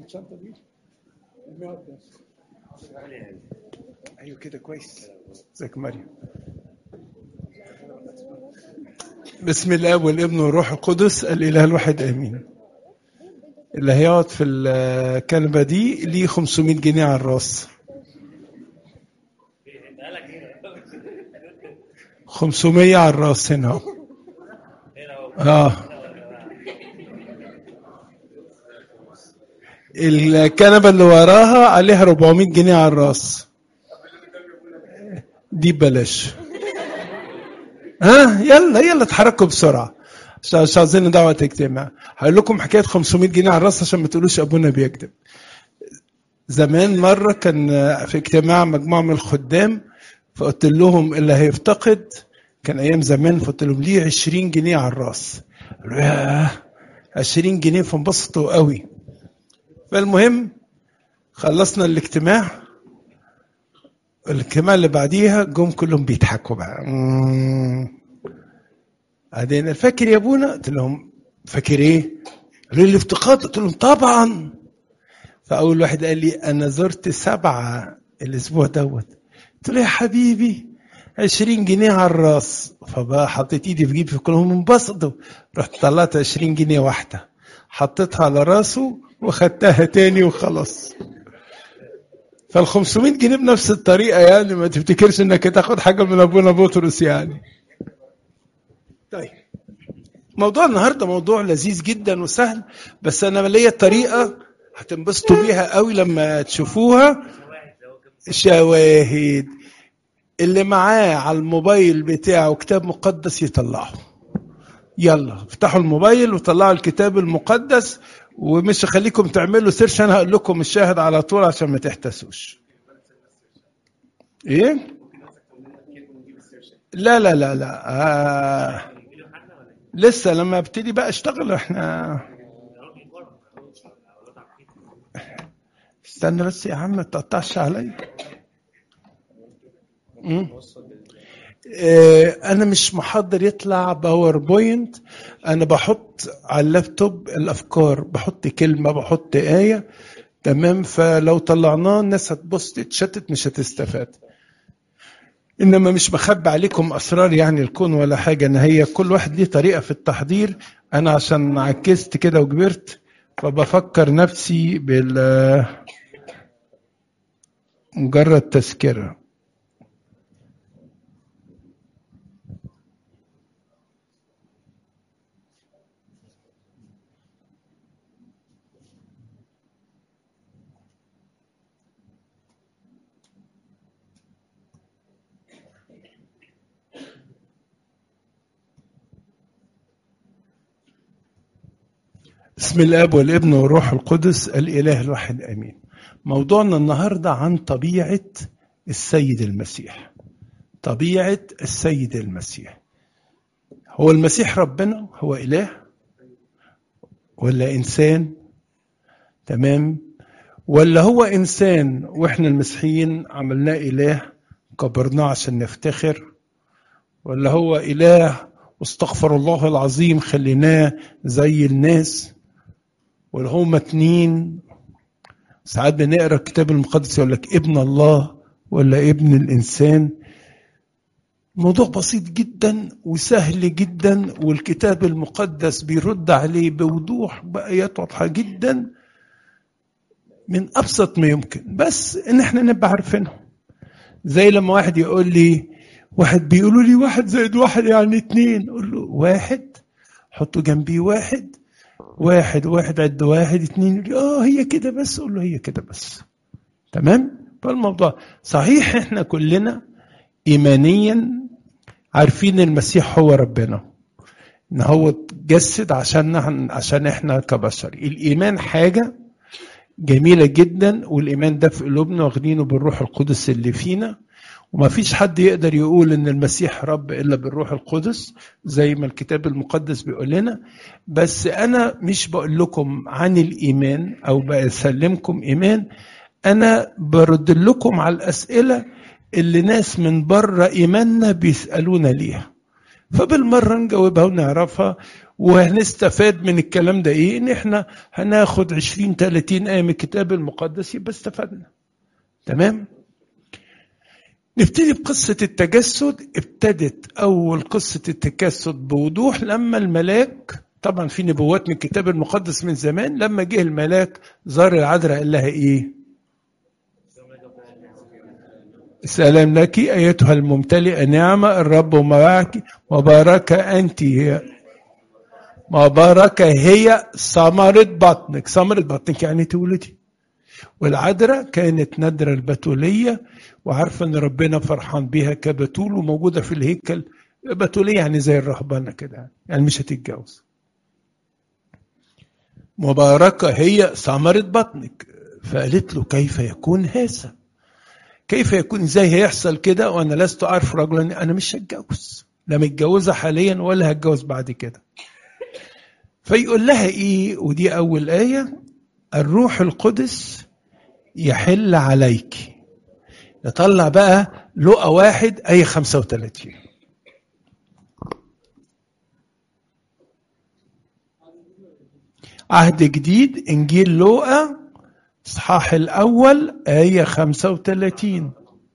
الشنطه دي ايوه كده كويس ازيك مريم بسم الله والابن والروح القدس الاله الواحد امين اللي هيقعد في الكنبه دي ليه 500 جنيه على الراس 500 على الراس هنا اهو اه الكنبه اللي وراها عليها 400 جنيه على الراس دي ببلاش ها يلا يلا اتحركوا بسرعه عشان مش عايزين دعوه اجتماع هقول لكم حكايه 500 جنيه على الراس عشان ما تقولوش ابونا بيكذب زمان مره كان في اجتماع مجموعه من الخدام فقلت لهم اللي هيفتقد كان ايام زمان فقلت لهم ليه 20 جنيه على الراس قالوا ياه 20 جنيه فانبسطوا قوي فالمهم خلصنا الاجتماع الاجتماع اللي بعديها جم كلهم بيضحكوا بقى بعدين فاكر يا ابونا قلت لهم فاكر ايه قالوا لي الافتقاد قلت لهم طبعا فاول واحد قال لي انا زرت سبعه الاسبوع دوت قلت له يا حبيبي 20 جنيه على الراس فبقى حطيت ايدي في جيبي كلهم انبسطوا رحت طلعت 20 جنيه واحده حطيتها على راسه وخدتها تاني وخلاص فال 500 جنيه بنفس الطريقه يعني ما تفتكرش انك تاخد حاجه من ابونا بطرس يعني طيب موضوع النهارده موضوع لذيذ جدا وسهل بس انا ليا طريقه هتنبسطوا بيها قوي لما تشوفوها شواهد اللي معاه على الموبايل بتاعه كتاب مقدس يطلعه يلا افتحوا الموبايل وطلعوا الكتاب المقدس ومش هخليكم تعملوا سيرش انا هقول لكم الشاهد على طول عشان ما تحتسوش ايه لا لا لا لا آه. لسه لما ابتدي بقى اشتغل احنا استنى بس يا عم ما تقطعش عليا انا مش محضر يطلع باوربوينت انا بحط على اللابتوب الافكار بحط كلمه بحط ايه تمام فلو طلعناه الناس هتبص تتشتت مش هتستفاد انما مش بخبي عليكم اسرار يعني الكون ولا حاجه ان هي كل واحد ليه طريقه في التحضير انا عشان عكست كده وكبرت فبفكر نفسي بال مجرد تذكره بسم الاب والابن والروح القدس الاله الواحد امين موضوعنا النهارده عن طبيعه السيد المسيح طبيعه السيد المسيح هو المسيح ربنا هو اله ولا انسان تمام ولا هو انسان واحنا المسيحيين عملناه اله كبرناه عشان نفتخر ولا هو اله واستغفر الله العظيم خليناه زي الناس ولا هم اتنين ساعات بنقرا الكتاب المقدس يقول لك ابن الله ولا ابن الانسان موضوع بسيط جدا وسهل جدا والكتاب المقدس بيرد عليه بوضوح بآيات واضحة جدا من أبسط ما يمكن بس إن إحنا نبقى عارفينهم زي لما واحد يقول لي واحد بيقولوا لي واحد زائد واحد يعني اتنين أقول له واحد حطوا جنبيه واحد واحد واحد عد واحد اتنين يقول اه هي كده بس اقول له هي كده بس تمام فالموضوع صحيح احنا كلنا ايمانيا عارفين المسيح هو ربنا ان هو اتجسد عشان عشان احنا كبشر الايمان حاجه جميله جدا والايمان ده في قلوبنا واخدينه بالروح القدس اللي فينا وما فيش حد يقدر يقول ان المسيح رب الا بالروح القدس زي ما الكتاب المقدس بيقول لنا بس انا مش بقول لكم عن الايمان او بسلمكم ايمان انا برد لكم على الاسئله اللي ناس من بره ايماننا بيسالونا ليها فبالمره نجاوبها ونعرفها وهنستفاد من الكلام ده ايه ان احنا هناخد 20 30 ايه من الكتاب المقدس يبقى استفدنا تمام نبتدي بقصة التجسد ابتدت أول قصة التجسد بوضوح لما الملاك طبعا في نبوات من الكتاب المقدس من زمان لما جه الملاك زار العذراء قال لها ايه سلام لك أيتها الممتلئة نعمة الرب معك مباركة أنت هي مباركة هي ثمرة بطنك ثمرة بطنك يعني تولدي والعذراء كانت ندرة البتولية وعارفة ان ربنا فرحان بيها كبتول وموجودة في الهيكل بتولية يعني زي الرهبانة كده يعني مش هتتجوز مباركة هي ثمرة بطنك فقالت له كيف يكون هذا كيف يكون ازاي هيحصل كده وانا لست اعرف رجلا انا مش هتجوز لا متجوزه حاليا ولا هتجوز بعد كده فيقول لها ايه ودي اول ايه الروح القدس يحل عليك نطلع بقى لقى واحد اي 35 عهد جديد انجيل لوقا اصحاح الاول ايه 35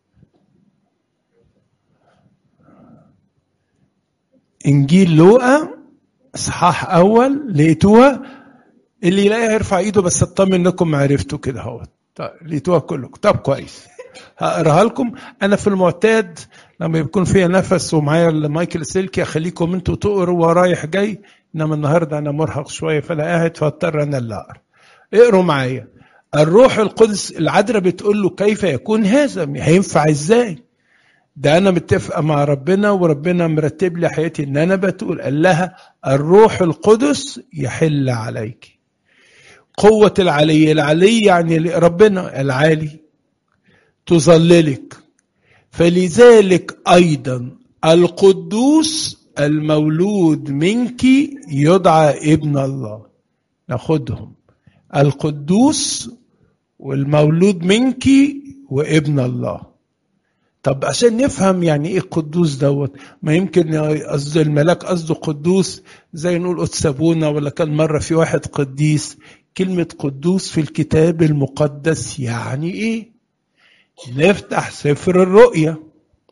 انجيل لوقا اصحاح اول لقيتوها اللي يلاقيها يرفع ايده بس اطمن انكم عرفتوا كده اهو طيب لقيتوها كلكم طب كويس هقراها لكم انا في المعتاد لما يكون فيها نفس ومعايا المايكل سلكي اخليكم انتوا تقروا ورايح جاي انما النهارده انا مرهق شويه فانا قاعد فاضطر انا اللي اقرا اقروا معايا الروح القدس العذراء بتقول له كيف يكون هذا هينفع ازاي ده انا متفقه مع ربنا وربنا مرتب لي حياتي ان انا بتقول قال لها الروح القدس يحل عليك قوة العلي العلي يعني ربنا العالي تظللك فلذلك ايضا القدوس المولود منك يدعى ابن الله ناخدهم القدوس والمولود منك وابن الله طب عشان نفهم يعني ايه قدوس دوت ما يمكن قصد الملاك قصده قدوس زي نقول قدسبونا ولا كان مرة في واحد قديس كلمة قدوس في الكتاب المقدس يعني ايه نفتح سفر الرؤيا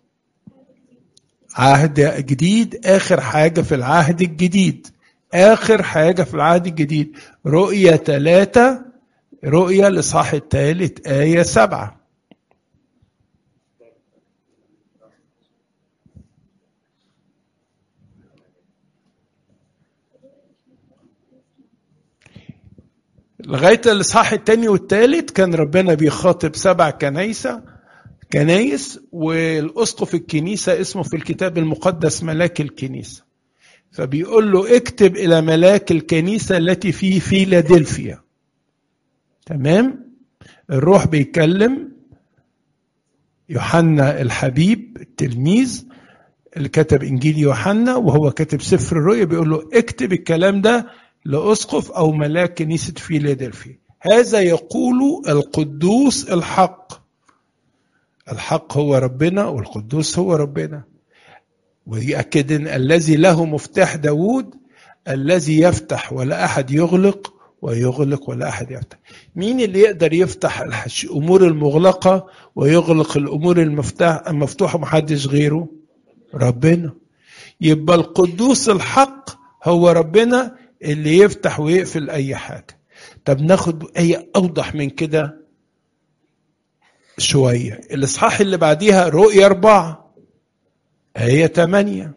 عهد جديد اخر حاجة في العهد الجديد اخر حاجة في العهد الجديد رؤيا ثلاثة رؤيا الاصحاح الثالث آية سبعة لغايه الاصحاح الثاني والثالث كان ربنا بيخاطب سبع كنايسه كنايس والاسقف الكنيسه اسمه في الكتاب المقدس ملاك الكنيسه فبيقول له اكتب الى ملاك الكنيسه التي في فيلادلفيا تمام الروح بيتكلم يوحنا الحبيب التلميذ اللي كتب انجيل يوحنا وهو كاتب سفر الرؤيا بيقول له اكتب الكلام ده لأسقف أو ملاك كنيسة فيلادلفيا هذا يقول القدوس الحق الحق هو ربنا والقدوس هو ربنا ويأكد أن الذي له مفتاح داود الذي يفتح ولا أحد يغلق ويغلق ولا أحد يفتح مين اللي يقدر يفتح الأمور المغلقة ويغلق الأمور المفتاح المفتوحة محدش غيره ربنا يبقى القدوس الحق هو ربنا اللي يفتح ويقفل اي حاجه طب ناخد اي اوضح من كده شويه الاصحاح اللي بعديها رؤيا اربعه هي ثمانيه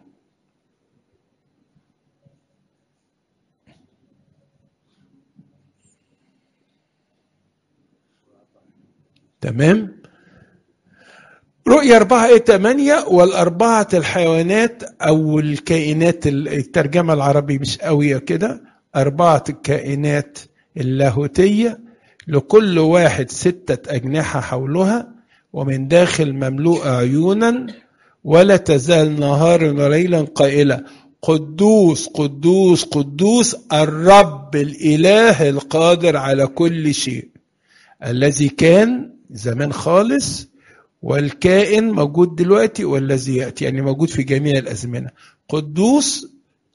تمام رؤيا أربعة إيه ثمانية والأربعة الحيوانات أو الكائنات الترجمة العربي مش قوية كده أربعة الكائنات اللاهوتية لكل واحد ستة أجنحة حولها ومن داخل مملوءة عيونا ولا تزال نهارا وليلا قائلة قدوس قدوس قدوس الرب الإله القادر على كل شيء الذي كان زمان خالص والكائن موجود دلوقتي والذي ياتي يعني موجود في جميع الازمنه قدوس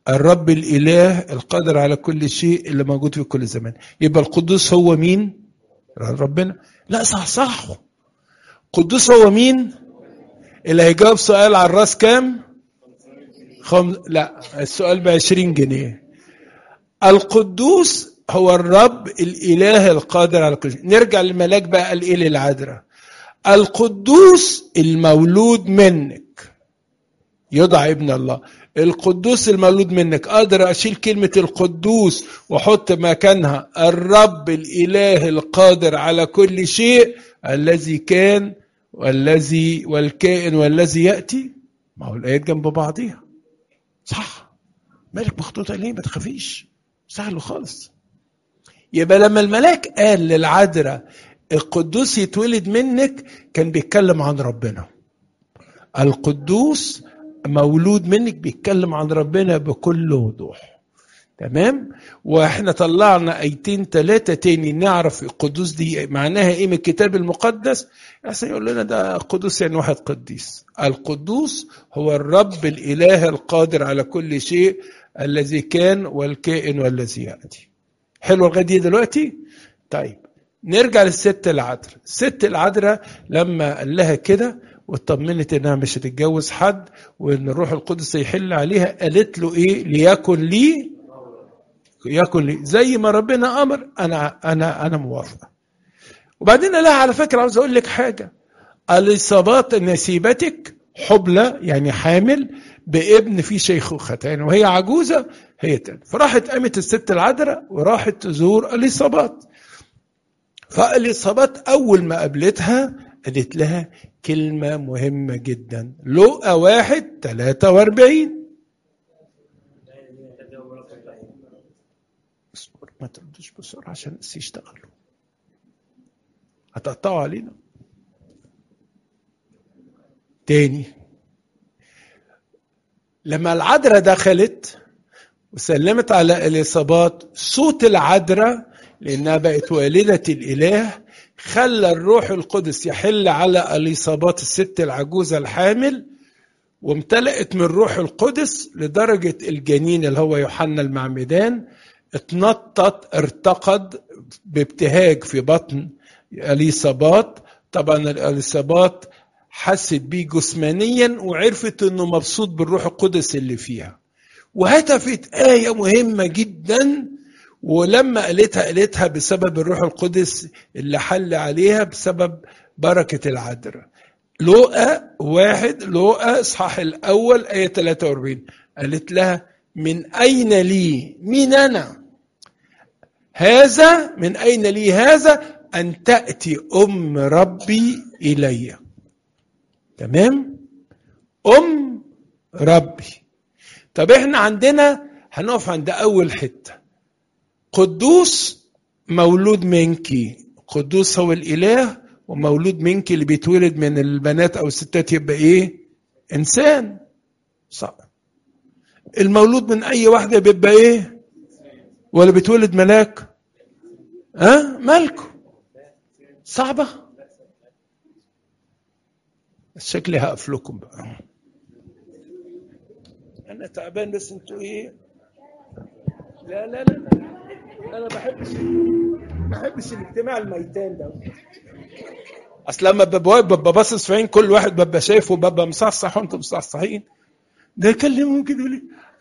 الرب الاله القادر على كل شيء اللي موجود في كل زمان يبقى القدوس هو مين ربنا لا صح صح القدوس هو مين اللي هيجاوب سؤال على الراس كام خم... لا السؤال ب 20 جنيه القدوس هو الرب الاله القادر على كل شيء نرجع للملاك بقى قال ايه للعذراء القدوس المولود منك يدعى ابن الله القدوس المولود منك اقدر اشيل كلمه القدوس واحط مكانها الرب الاله القادر على كل شيء الذي كان والذي والكائن والذي ياتي ما هو الايات جنب بعضيها صح مالك مخطوطه ليه ما تخافيش سهل خالص يبقى لما الملاك قال للعذراء القدوس يتولد منك كان بيتكلم عن ربنا القدوس مولود منك بيتكلم عن ربنا بكل وضوح تمام واحنا طلعنا ايتين ثلاثه تاني نعرف القدوس دي معناها ايه من الكتاب المقدس عشان يقول لنا ده قدوس يعني واحد قديس القدوس هو الرب الاله القادر على كل شيء الذي كان والكائن والذي ياتي حلوه لغايه دي دلوقتي طيب نرجع للست العذراء الست العذراء لما قال لها كده واطمنت انها مش هتتجوز حد وان الروح القدس يحل عليها قالت له ايه ليكن لي يكن لي زي ما ربنا امر انا انا انا موافقه وبعدين قال لها على فكره عاوز اقول لك حاجه الاصابات نسيبتك حبلى يعني حامل بابن في شيخوختين وهي عجوزه هي تاني فراحت قامت الست العذراء وراحت تزور اليصابات فاليصابات اول ما قابلتها قالت لها كلمة مهمة جدا لقى واحد 43 اصبر ما تردش بسرعة عشان الناس يشتغلوا هتقطعوا علينا تاني لما العذراء دخلت وسلمت على اليصابات صوت العذراء لانها بقت والده الاله خلى الروح القدس يحل على اليصابات الست العجوزه الحامل وامتلأت من روح القدس لدرجه الجنين اللي هو يوحنا المعمدان اتنطط ارتقد بابتهاج في بطن اليصابات طبعا اليصابات حست بيه جسمانيا وعرفت انه مبسوط بالروح القدس اللي فيها وهتفت آية مهمة جدا ولما قالتها قالتها بسبب الروح القدس اللي حل عليها بسبب بركة العذراء لوقا واحد لوقا اصحاح الاول آية 43 قالت لها من أين لي مين أنا هذا من أين لي هذا أن تأتي أم ربي إلي تمام أم ربي طب احنا عندنا هنقف عند أول حتة قدوس مولود منك قدوس هو الإله ومولود منك اللي بيتولد من البنات أو الستات يبقى إيه إنسان صح المولود من أي واحدة بيبقى إيه ولا بيتولد ملاك ها أه؟ مالكم صعبة شكلي هقف لكم بقى انا تعبان بس انتوا ايه لا لا لا, لا. انا ما بحبش ما بحبش الاجتماع الميتان ده اصل لما ببقى واقف ببقى باصص في عين كل واحد ببقى شايفه ببقى مصحصح وانتم مصحصحين ده يكلمهم كده يقول لي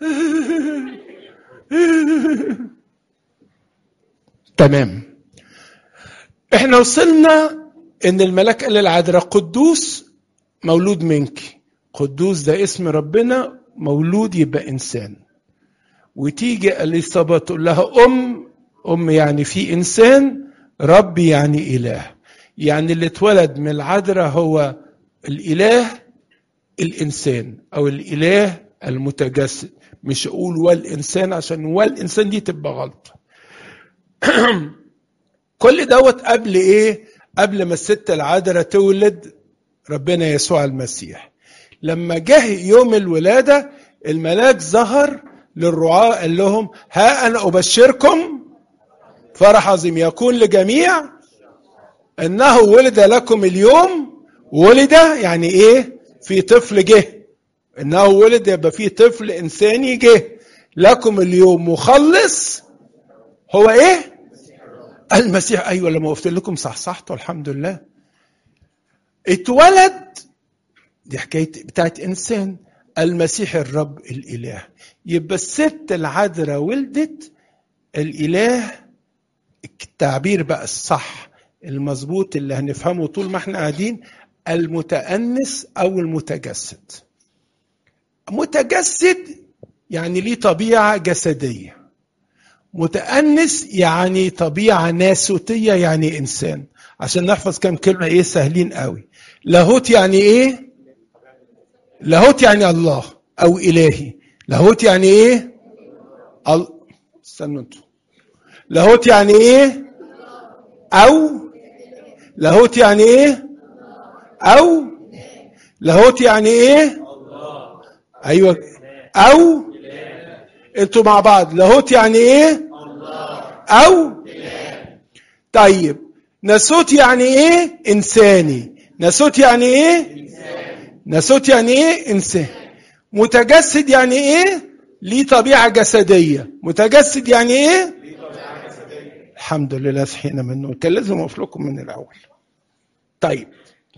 تمام احنا وصلنا ان الملاك قال للعذراء قدوس مولود منك قدوس ده اسم ربنا مولود يبقى انسان وتيجي اليصابة تقول لها ام ام يعني في انسان رب يعني اله يعني اللي اتولد من العذراء هو الاله الانسان او الاله المتجسد مش اقول والانسان عشان والانسان دي تبقى غلط كل دوت قبل ايه قبل ما الست العذراء تولد ربنا يسوع المسيح لما جه يوم الولاده الملاك ظهر للرعاة قال لهم ها انا ابشركم فرح عظيم يكون لجميع انه ولد لكم اليوم ولد يعني ايه في طفل جه انه ولد يبقى في طفل انساني جه لكم اليوم مخلص هو ايه المسيح ايوه لما قلت لكم صحصحتوا الحمد لله اتولد دي حكايه بتاعت انسان المسيح الرب الاله يبقى الست العذراء ولدت الاله التعبير بقى الصح المظبوط اللي هنفهمه طول ما احنا قاعدين المتأنس او المتجسد متجسد يعني ليه طبيعه جسديه متأنس يعني طبيعة ناسوتية يعني إنسان عشان نحفظ كم كلمة إيه سهلين قوي لاهوت يعني إيه لاهوت يعني الله أو إلهي لاهوت يعني إيه ال... استنوا انتوا لاهوت يعني إيه أو لاهوت يعني إيه أو لاهوت يعني إيه أيوة أو انتوا مع بعض لاهوت يعني ايه او طيب ناسوت يعني ايه انساني ناسوت يعني ايه ناسوت يعني ايه انسان متجسد يعني ايه ليه طبيعه جسديه متجسد يعني ايه الحمد لله صحينا منه كان لازم اقف لكم من الاول طيب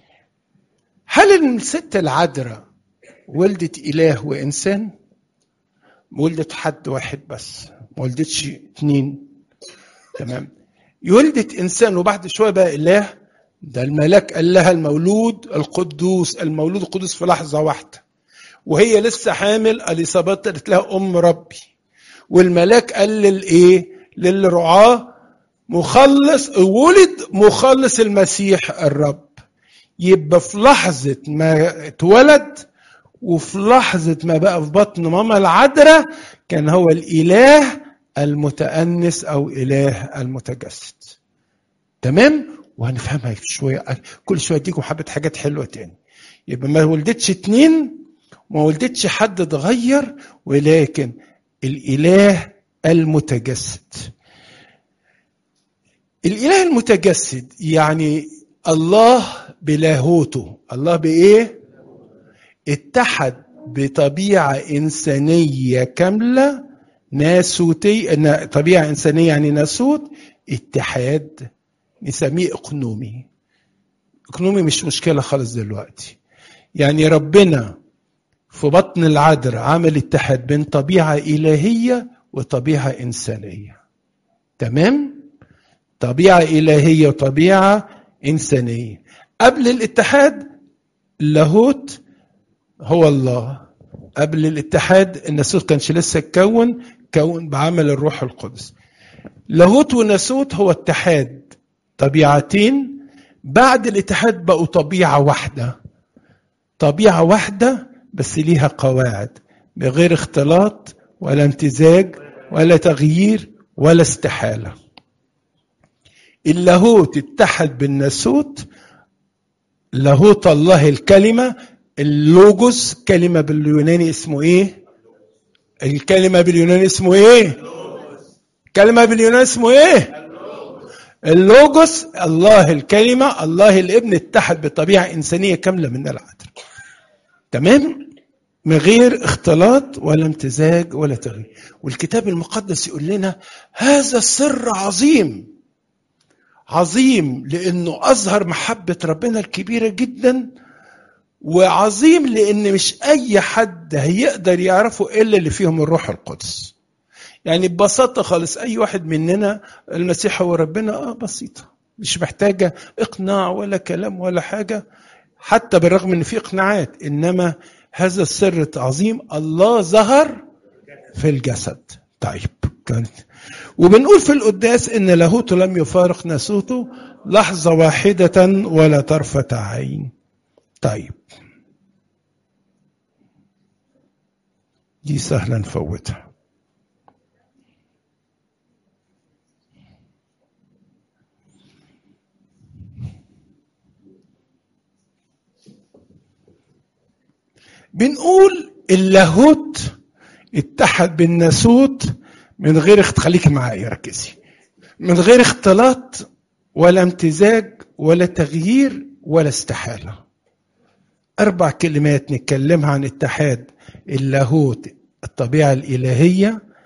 هل الست العذراء ولدت اله وانسان ولدت حد واحد بس ما ولدتش اتنين تمام يولدت انسان وبعد شويه بقى اله ده الملاك قال لها المولود القدوس المولود القدوس في لحظه واحده وهي لسه حامل اليصابات قالت لها ام ربي والملاك قال للايه للرعاه مخلص ولد مخلص المسيح الرب يبقى في لحظه ما اتولد وفي لحظة ما بقى في بطن ماما العذراء كان هو الإله المتأنس أو إله المتجسد تمام وهنفهمها شوية كل شوية اديكم حبة حاجات حلوة تاني يبقى ما ولدتش اتنين ما ولدتش حد اتغير ولكن الإله المتجسد الإله المتجسد يعني الله بلاهوته الله بإيه؟ اتحد بطبيعة إنسانية كاملة ناسوتي طبيعة إنسانية يعني ناسوت اتحاد نسميه إقنومي إقنومي مش مشكلة خالص دلوقتي يعني ربنا في بطن العذراء عمل اتحاد بين طبيعة إلهية وطبيعة إنسانية تمام؟ طبيعة إلهية وطبيعة إنسانية قبل الاتحاد لاهوت هو الله قبل الاتحاد الناسوت كانش لسه اتكون كون بعمل الروح القدس لاهوت وناسوت هو اتحاد طبيعتين بعد الاتحاد بقوا طبيعة واحدة طبيعة واحدة بس ليها قواعد بغير اختلاط ولا امتزاج ولا تغيير ولا استحالة اللاهوت اتحد بالناسوت لاهوت الله الكلمة اللوجوس كلمة باليوناني اسمه ايه؟ الكلمة باليوناني اسمه ايه؟ كلمة باليوناني اسمه ايه؟ اللوجوس الله الكلمة الله الابن اتحد بطبيعة إنسانية كاملة من العدل تمام؟ من غير اختلاط ولا امتزاج ولا تغيير والكتاب المقدس يقول لنا هذا السر عظيم عظيم لأنه أظهر محبة ربنا الكبيرة جداً وعظيم لان مش اي حد هيقدر يعرفه الا اللي فيهم الروح القدس يعني ببساطه خالص اي واحد مننا المسيح هو ربنا اه بسيطه مش محتاجه اقناع ولا كلام ولا حاجه حتى بالرغم ان في اقناعات انما هذا السر عظيم الله ظهر في الجسد طيب كانت وبنقول في القداس ان لاهوته لم يفارق ناسوته لحظه واحده ولا طرفه عين طيب دي سهلة نفوتها بنقول اللاهوت اتحد بالناسوت من غير خليك معايا ركزي من غير اختلاط ولا امتزاج ولا تغيير ولا استحاله أربع كلمات نتكلمها عن اتحاد اللاهوت الطبيعة الإلهية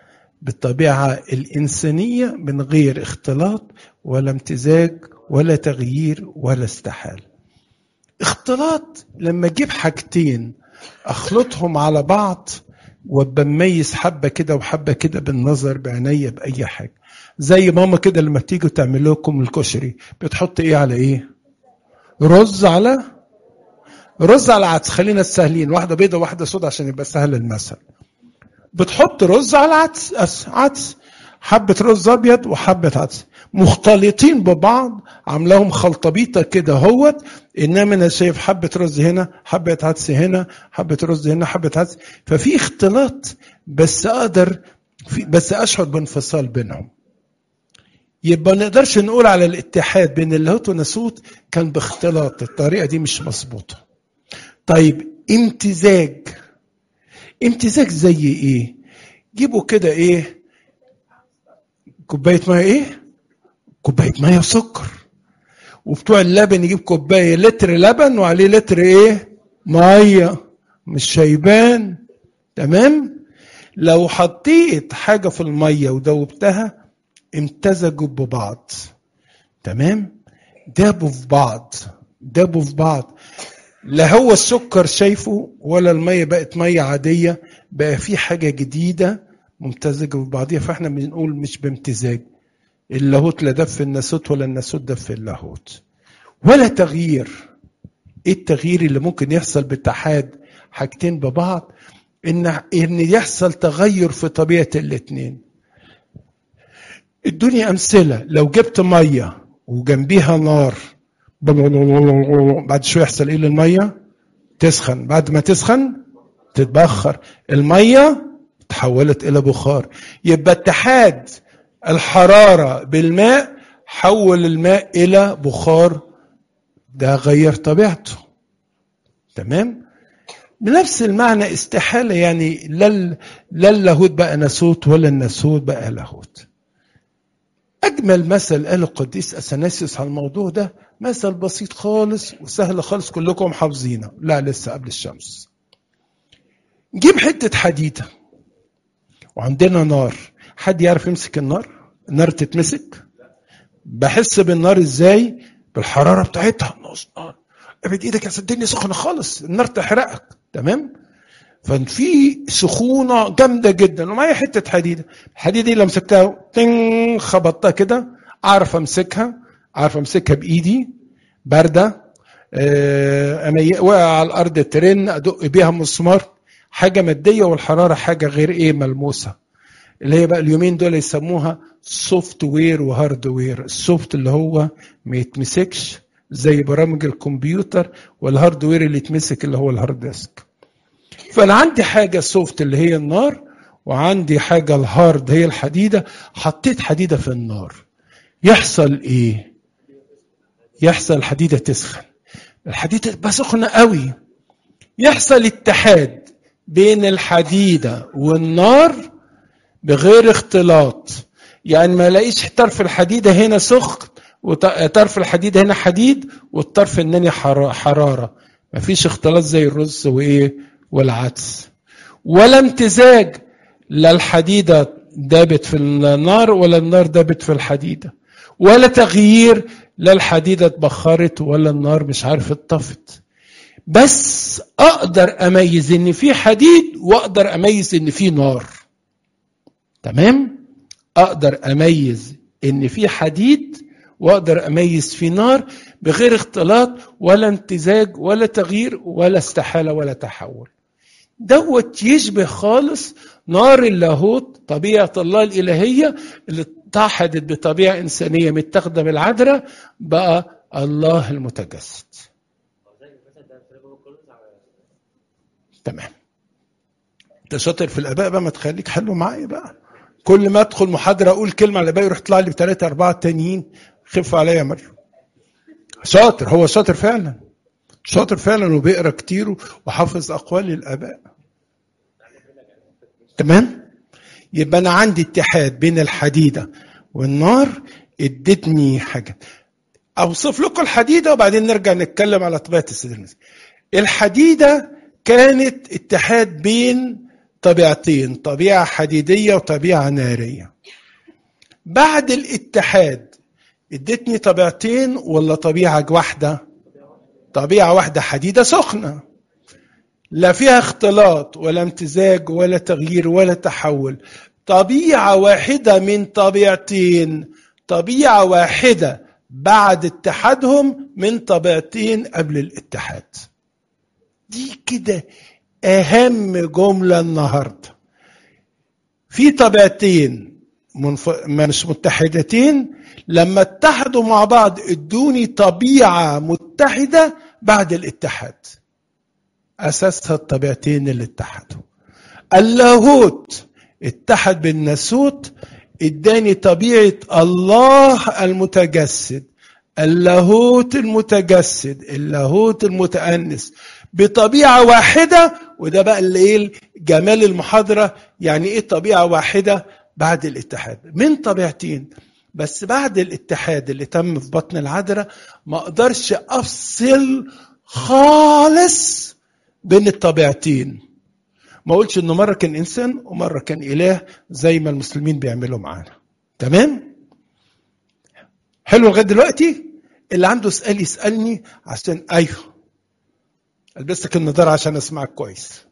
بالطبيعة الإنسانية من غير اختلاط ولا امتزاج ولا تغيير ولا استحالة اختلاط لما اجيب حاجتين اخلطهم على بعض وابقى مميز حبه كده وحبه كده بالنظر بعينيا باي حاجه زي ماما كده لما تيجوا تعمل لكم الكشري بتحط ايه على ايه رز على رز على عدس خلينا السهلين واحده بيضه واحده سودا عشان يبقى سهل المثل بتحط رز على عدس عدس حبه رز ابيض وحبه عدس مختلطين ببعض عاملاهم خلطبيطه كده هوت انما انا شايف حبه رز هنا حبه عدس هنا حبه رز هنا حبه عدس ففي اختلاط بس اقدر في بس اشعر بانفصال بينهم يبقى ما نقدرش نقول على الاتحاد بين اللاهوت والناسوت كان باختلاط الطريقه دي مش مظبوطه طيب امتزاج امتزاج زي ايه جيبوا كده ايه كوبايه ميه ايه كوبايه ميه وسكر وبتوع اللبن يجيب كوبايه لتر لبن وعليه لتر ايه ميه مش شايبان تمام لو حطيت حاجه في الميه ودوبتها امتزجوا ببعض تمام دابوا في بعض دابوا في بعض لا هو السكر شايفه ولا الميه بقت ميه عاديه بقى في حاجه جديده ممتزجه ببعضيها فاحنا بنقول مش بامتزاج اللاهوت لا دف في الناسوت ولا الناسوت دف في اللاهوت ولا تغيير ايه التغيير اللي ممكن يحصل باتحاد حاجتين ببعض ان ان يحصل تغير في طبيعه الاثنين ادوني امثله لو جبت ميه وجنبيها نار بعد شويه يحصل ايه للميه تسخن بعد ما تسخن تتبخر الميه تحولت الى بخار يبقى اتحاد الحراره بالماء حول الماء الى بخار ده غير طبيعته تمام بنفس المعنى استحاله يعني لا لا اللاهوت بقى ناسوت ولا الناسوت بقى لاهوت أجمل مثل قاله القديس أثناسيوس على الموضوع ده مثل بسيط خالص وسهل خالص كلكم حافظينه لا لسه قبل الشمس جيب حتة حديدة وعندنا نار حد يعرف يمسك النار النار تتمسك بحس بالنار ازاي بالحرارة بتاعتها نار ابعد ايدك يا الدنيا سخنة خالص النار تحرقك تمام ففي سخونه جامده جدا ومعايا حته حديده الحديده دي لو مسكتها تن خبطتها كده اعرف امسكها اعرف امسكها بايدي بارده آه وقع على الارض ترن ادق بيها مسمار حاجه ماديه والحراره حاجه غير ايه ملموسه اللي هي بقى اليومين دول يسموها سوفت وير وهارد وير السوفت اللي هو ما يتمسكش زي برامج الكمبيوتر والهارد وير اللي يتمسك اللي هو الهارد ديسك فانا عندي حاجه سوفت اللي هي النار وعندي حاجه الهارد هي الحديده حطيت حديده في النار يحصل ايه يحصل الحديده تسخن الحديده تبقى سخنه قوي يحصل اتحاد بين الحديده والنار بغير اختلاط يعني ما الاقيش طرف الحديده هنا سخن وطرف الحديده هنا حديد والطرف الثاني حراره مفيش اختلاط زي الرز وايه والعدس ولا امتزاج لا الحديدة دابت في النار ولا النار دابت في الحديدة ولا تغيير لا الحديدة اتبخرت ولا النار مش عارف اتطفت بس اقدر اميز ان في حديد واقدر اميز ان في نار تمام اقدر اميز ان في حديد واقدر اميز في نار بغير اختلاط ولا امتزاج ولا تغيير ولا استحاله ولا تحول دوت يشبه خالص نار اللاهوت طبيعة الله الإلهية اللي اتحدت بطبيعة إنسانية متاخدة بالعذراء بقى الله المتجسد تمام انت شاطر في الاباء بقى ما تخليك حلو معايا بقى كل ما ادخل محاضره اقول كلمه على الاباء يروح يطلع لي بثلاثه اربعه تانيين خف عليا يا مريم شاطر هو شاطر فعلا شاطر فعلا وبيقرا كتير وحافظ اقوال الاباء تمام يبقى انا عندي اتحاد بين الحديده والنار ادتني حاجه اوصف لكم الحديده وبعدين نرجع نتكلم على طبيعه السيد المسيح الحديده كانت اتحاد بين طبيعتين طبيعة حديدية وطبيعة نارية بعد الاتحاد ادتني طبيعتين ولا طبيعة واحدة طبيعة واحدة حديدة سخنة لا فيها اختلاط ولا امتزاج ولا تغيير ولا تحول طبيعة واحدة من طبيعتين طبيعة واحدة بعد اتحادهم من طبيعتين قبل الاتحاد دي كده أهم جملة النهاردة في طبيعتين منف... مش متحدتين لما اتحدوا مع بعض ادوني طبيعة متحدة بعد الاتحاد أساسها الطبيعتين اللي اتحدوا اللاهوت اتحد بالناسوت اداني طبيعة الله المتجسد اللاهوت المتجسد اللاهوت المتأنس بطبيعة واحدة وده بقى اللي ايه جمال المحاضرة يعني ايه طبيعة واحدة بعد الاتحاد من طبيعتين بس بعد الاتحاد اللي تم في بطن العذراء ما اقدرش افصل خالص بين الطبيعتين ما اقولش انه مره كان انسان ومره كان اله زي ما المسلمين بيعملوا معانا تمام حلو لغايه دلوقتي اللي عنده سؤال يسالني عشان ايوه البسك النضاره عشان اسمعك كويس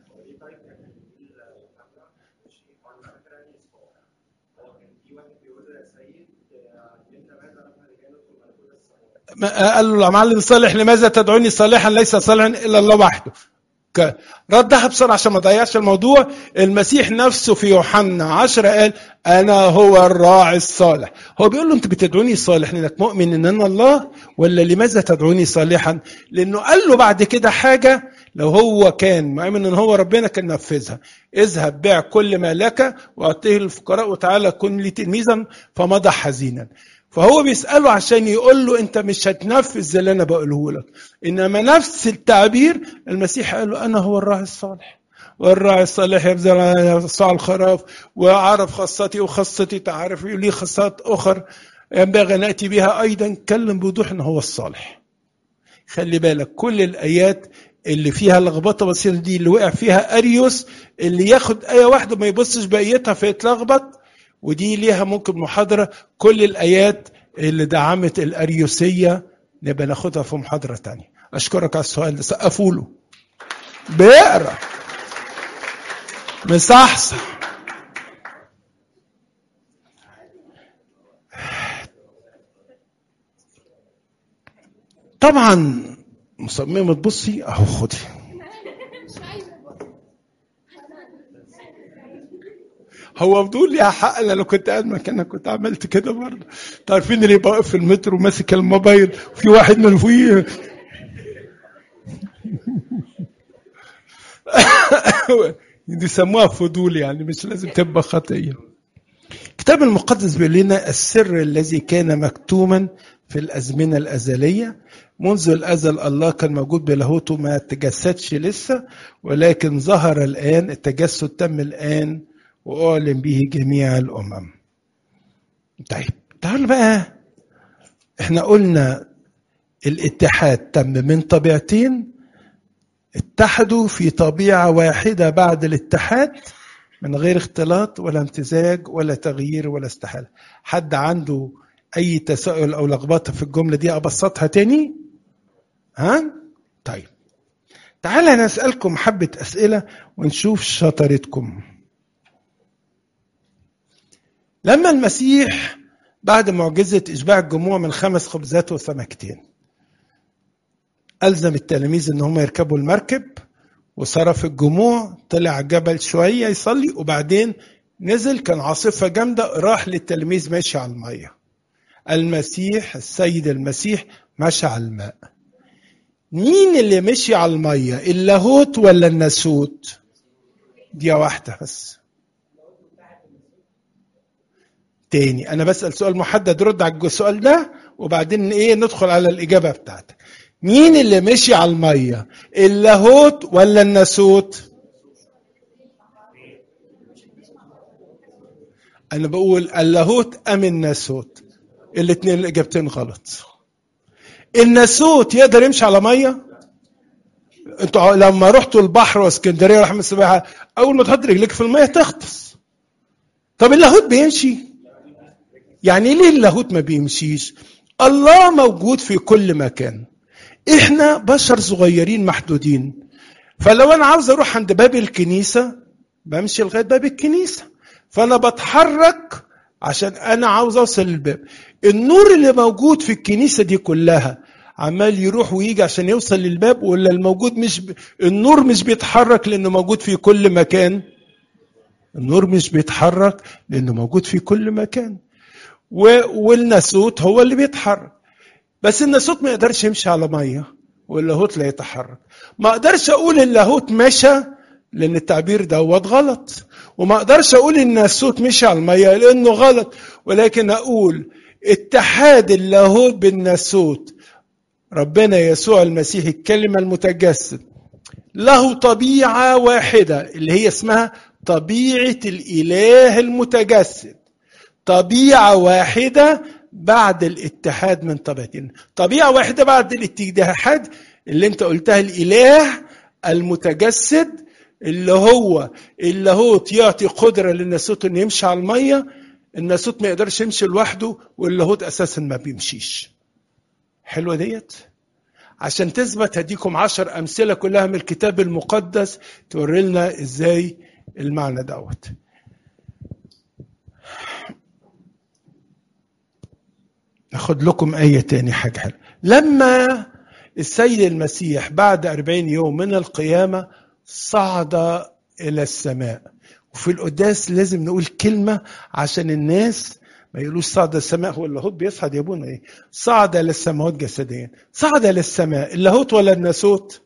قال له يا معلم صالح لماذا تدعوني صالحا ليس صالحا الا الله وحده ردها بسرعة عشان ما ضيعش الموضوع المسيح نفسه في يوحنا عشرة قال أنا هو الراعي الصالح هو بيقول له أنت بتدعوني صالح لأنك مؤمن أن أنا الله ولا لماذا تدعوني صالحا لأنه قال له بعد كده حاجة لو هو كان مؤمن أن هو ربنا كان نفذها اذهب بيع كل ما لك وأعطيه للفقراء وتعالى كن لي تلميذا فمضى حزينا فهو بيسأله عشان يقول له أنت مش هتنفذ اللي أنا بقوله لك إنما نفس التعبير المسيح قال له أنا هو الراعي الصالح والراعي الصالح يبذل على صاع الخراف وأعرف خاصتي وخاصتي تعرف لي خاصات أخر ينبغي أن نأتي بها أيضا كلم بوضوح أنه هو الصالح خلي بالك كل الآيات اللي فيها لخبطه بسيطه دي اللي وقع فيها اريوس اللي ياخد ايه واحده ما يبصش بقيتها فيتلخبط ودي ليها ممكن محاضرة كل الآيات اللي دعمت الأريوسية نبقى ناخدها في محاضرة تانية أشكرك على السؤال ده سقفوا له بيقرا مصحصح طبعا مصممة تبصي اهو خدي هو بتقول لي حق انا لو كنت قاعد مكانك كنت عملت كده برضه عارفين اللي يبقى واقف في المترو ماسك الموبايل وفي واحد من فوقيه دي سموها فضول يعني مش لازم تبقى خطيه الكتاب المقدس بيقول لنا السر الذي كان مكتوما في الازمنه الازليه منذ الازل الله كان موجود بلاهوته ما تجسدش لسه ولكن ظهر الان التجسد تم الان وأعلن به جميع الأمم طيب تعال بقى احنا قلنا الاتحاد تم من طبيعتين اتحدوا في طبيعة واحدة بعد الاتحاد من غير اختلاط ولا امتزاج ولا تغيير ولا استحالة حد عنده أي تساؤل أو لخبطة في الجملة دي أبسطها تاني ها طيب تعالى أنا أسألكم حبة أسئلة ونشوف شطارتكم لما المسيح بعد معجزة إشباع الجموع من خمس خبزات وسمكتين ألزم التلاميذ إن هم يركبوا المركب وصرف الجموع طلع جبل شوية يصلي وبعدين نزل كان عاصفة جامدة راح للتلاميذ ماشي على المية المسيح السيد المسيح مشى على الماء مين اللي مشي على المية اللاهوت ولا الناسوت دي واحدة بس تاني انا بسال سؤال محدد رد على السؤال ده وبعدين ايه ندخل على الاجابه بتاعتك مين اللي مشي على الميه اللاهوت ولا الناسوت انا بقول اللاهوت ام الناسوت الاثنين الاجابتين غلط الناسوت يقدر يمشي على ميه انتوا لما رحتوا البحر واسكندريه ورحمه السباحه اول ما تحط رجليك في الميه تغطس طب اللاهوت بيمشي يعني ليه اللاهوت ما بيمشيش الله موجود في كل مكان احنا بشر صغيرين محدودين فلو انا عاوز اروح عند باب الكنيسه بمشي لغايه باب الكنيسه فانا بتحرك عشان انا عاوز اوصل للباب النور اللي موجود في الكنيسه دي كلها عمال يروح ويجي عشان يوصل للباب ولا الموجود مش ب... النور مش بيتحرك لانه موجود في كل مكان النور مش بيتحرك لانه موجود في كل مكان و... والناسوت هو اللي بيتحرك بس الناسوت ما يقدرش يمشي على ميه واللاهوت لا يتحرك ما اقدرش اقول اللاهوت مشى لان التعبير دوت غلط وما اقدرش اقول ان الناسوت مشي على الميه لانه غلط ولكن اقول اتحاد اللاهوت بالناسوت ربنا يسوع المسيح الكلمة المتجسد له طبيعة واحدة اللي هي اسمها طبيعة الإله المتجسد طبيعة واحدة بعد الاتحاد من طبيعتين طبيعة واحدة بعد الاتحاد اللي انت قلتها الإله المتجسد اللي هو اللاهوت يعطي قدرة للناسوت انه يمشي على المية الناسوت ما يقدرش يمشي لوحده واللاهوت اساسا ما بيمشيش حلوة ديت عشان تثبت هديكم عشر أمثلة كلها من الكتاب المقدس توري لنا إزاي المعنى دوت أخد لكم آية تاني حاجة حلوة لما السيد المسيح بعد أربعين يوم من القيامة صعد إلى السماء وفي القداس لازم نقول كلمة عشان الناس ما يقولوش صعد السماء هو اللاهوت بيصعد يا ابونا ايه صعد للسماوات جسديا صعد للسماء اللاهوت ولا الناسوت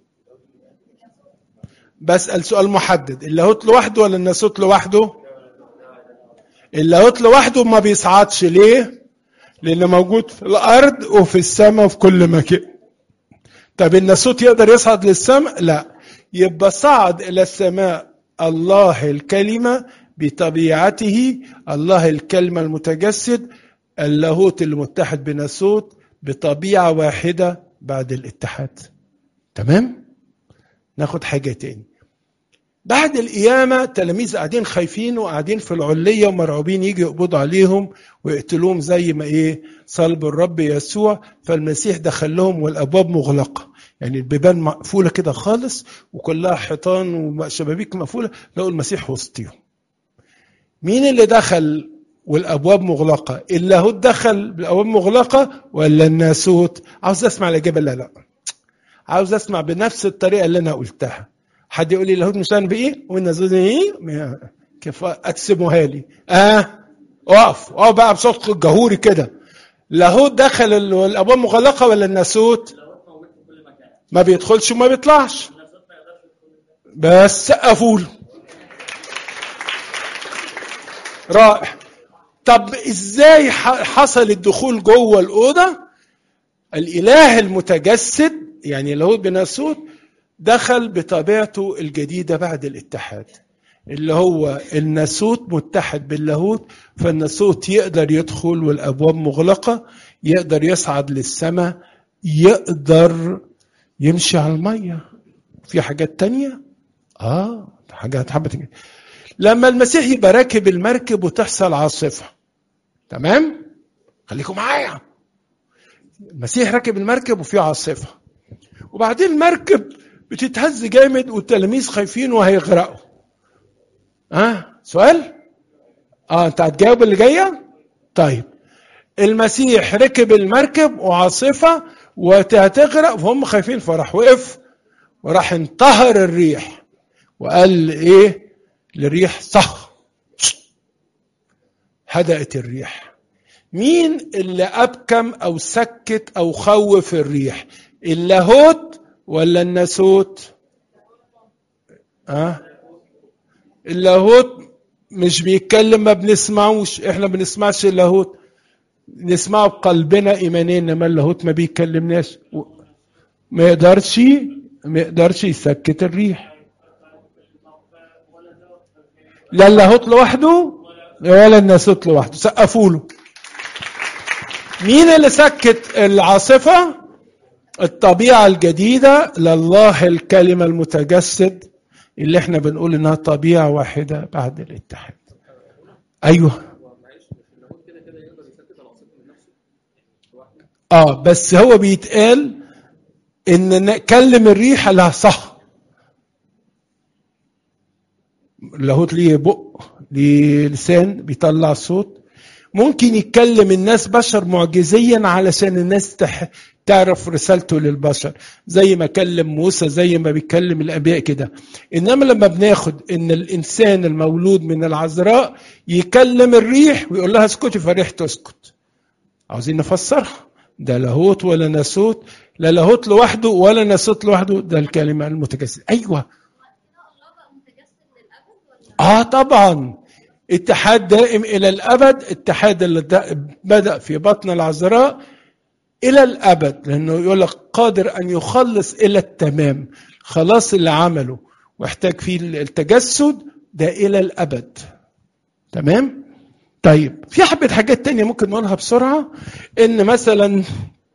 بسأل سؤال محدد اللاهوت لوحده ولا الناسوت لوحده اللاهوت لوحده ما بيصعدش ليه لانه موجود في الارض وفي السماء وفي كل مكان طب الناسوت يقدر يصعد للسماء لا يبقى صعد الى السماء الله الكلمه بطبيعته الله الكلمة المتجسد اللاهوت المتحد بناسوت بطبيعة واحدة بعد الاتحاد تمام ناخد حاجة تاني بعد القيامة تلاميذ قاعدين خايفين وقاعدين في العلية ومرعوبين يجي يقبضوا عليهم ويقتلوهم زي ما ايه صلب الرب يسوع فالمسيح دخل لهم والابواب مغلقة يعني البيبان مقفولة كده خالص وكلها حيطان وشبابيك مقفولة لقوا المسيح وسطيهم مين اللي دخل والابواب مغلقه اللاهوت دخل بالابواب مغلقه ولا الناسوت عاوز اسمع الاجابه لا لا عاوز اسمع بنفس الطريقه اللي انا قلتها حد يقول لي اللاهوت مش بايه والناسوت ايه كيف اقسموها لي اه اقف اقف بقى بصوت جهوري كده لاهوت دخل الابواب مغلقه ولا الناسوت ما بيدخلش وما بيطلعش بس سقفوا له رائع طب ازاي حصل الدخول جوه الاوضه الاله المتجسد يعني لاهوت بناسوت دخل بطبيعته الجديده بعد الاتحاد اللي هو الناسوت متحد باللاهوت فالناسوت يقدر يدخل والابواب مغلقه يقدر يصعد للسماء يقدر يمشي على الميه في حاجات تانية اه حاجات حبة لما المسيح يبقى راكب المركب وتحصل عاصفة تمام خليكم معايا المسيح راكب المركب وفي عاصفة وبعدين المركب بتتهز جامد والتلاميذ خايفين وهيغرقوا ها أه؟ سؤال اه انت هتجاوب اللي جايه طيب المسيح ركب المركب وعاصفه وهتغرق وهم خايفين فراح وقف وراح انتهر الريح وقال ايه للريح صح هدأت الريح مين اللي أبكم أو سكت أو خوف الريح اللاهوت ولا الناسوت أه؟ اللاهوت مش بيتكلم ما بنسمعوش احنا بنسمعش اللاهوت نسمعه بقلبنا ايمانيا انما اللاهوت ما بيكلمناش ما يقدرش ما يقدرش يسكت الريح لا اللاهوت لوحده ولا الناسوت لوحده سقفوا له مين اللي سكت العاصفة الطبيعة الجديدة لله الكلمة المتجسد اللي احنا بنقول انها طبيعة واحدة بعد الاتحاد ايوه اه بس هو بيتقال ان كلم الريح لها صح اللاهوت ليه بق ليه لسان بيطلع صوت ممكن يتكلم الناس بشر معجزيا علشان الناس تح... تعرف رسالته للبشر زي ما كلم موسى زي ما بيكلم الانبياء كده انما لما بناخد ان الانسان المولود من العذراء يكلم الريح ويقول لها اسكتي فالريح تسكت عاوزين نفسرها ده لاهوت ولا ناسوت لا لاهوت لوحده ولا ناسوت لوحده ده الكلمه المتجسد ايوه اه طبعا اتحاد دائم الى الابد اتحاد اللي بدا في بطن العذراء الى الابد لانه يقول لك قادر ان يخلص الى التمام خلاص اللي عمله واحتاج فيه التجسد ده الى الابد تمام طيب في حبه حاجات تانية ممكن نقولها بسرعه ان مثلا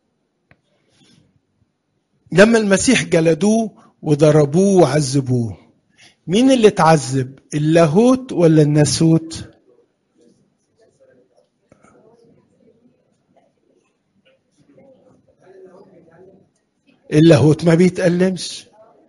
لما المسيح جلدوه وضربوه وعذبوه مين اللي اتعذب اللاهوت ولا الناسوت اللاهوت ما بيتألمش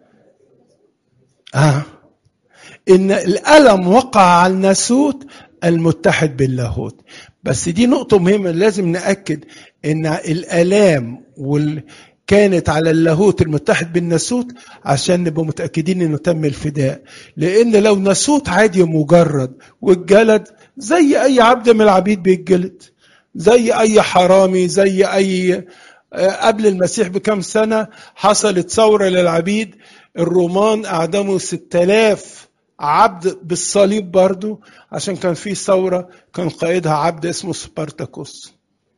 آه. إن الألم وقع على الناسوت المتحد باللاهوت بس دي نقطة مهمة لازم نأكد إن الآلام وال... كانت على اللاهوت المتحد بالناسوت عشان نبقى متأكدين إنه تم الفداء لأن لو ناسوت عادي مجرد والجلد زي أي عبد من العبيد بيتجلد زي أي حرامي زي أي قبل المسيح بكم سنة حصلت ثورة للعبيد الرومان أعدموا 6000 عبد بالصليب برضو عشان كان في ثورة كان قائدها عبد اسمه سبارتاكوس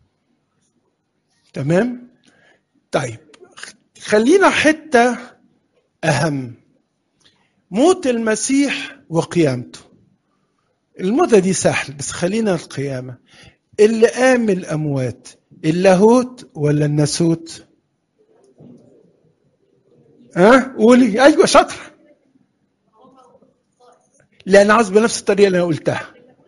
تمام طيب خلينا حتة أهم موت المسيح وقيامته الموتة دي سهل بس خلينا القيامة اللي قام الأموات اللاهوت ولا الناسوت ها أه؟ قولي ايوه شاطره لان عاوز بنفس الطريقه اللي انا قلتها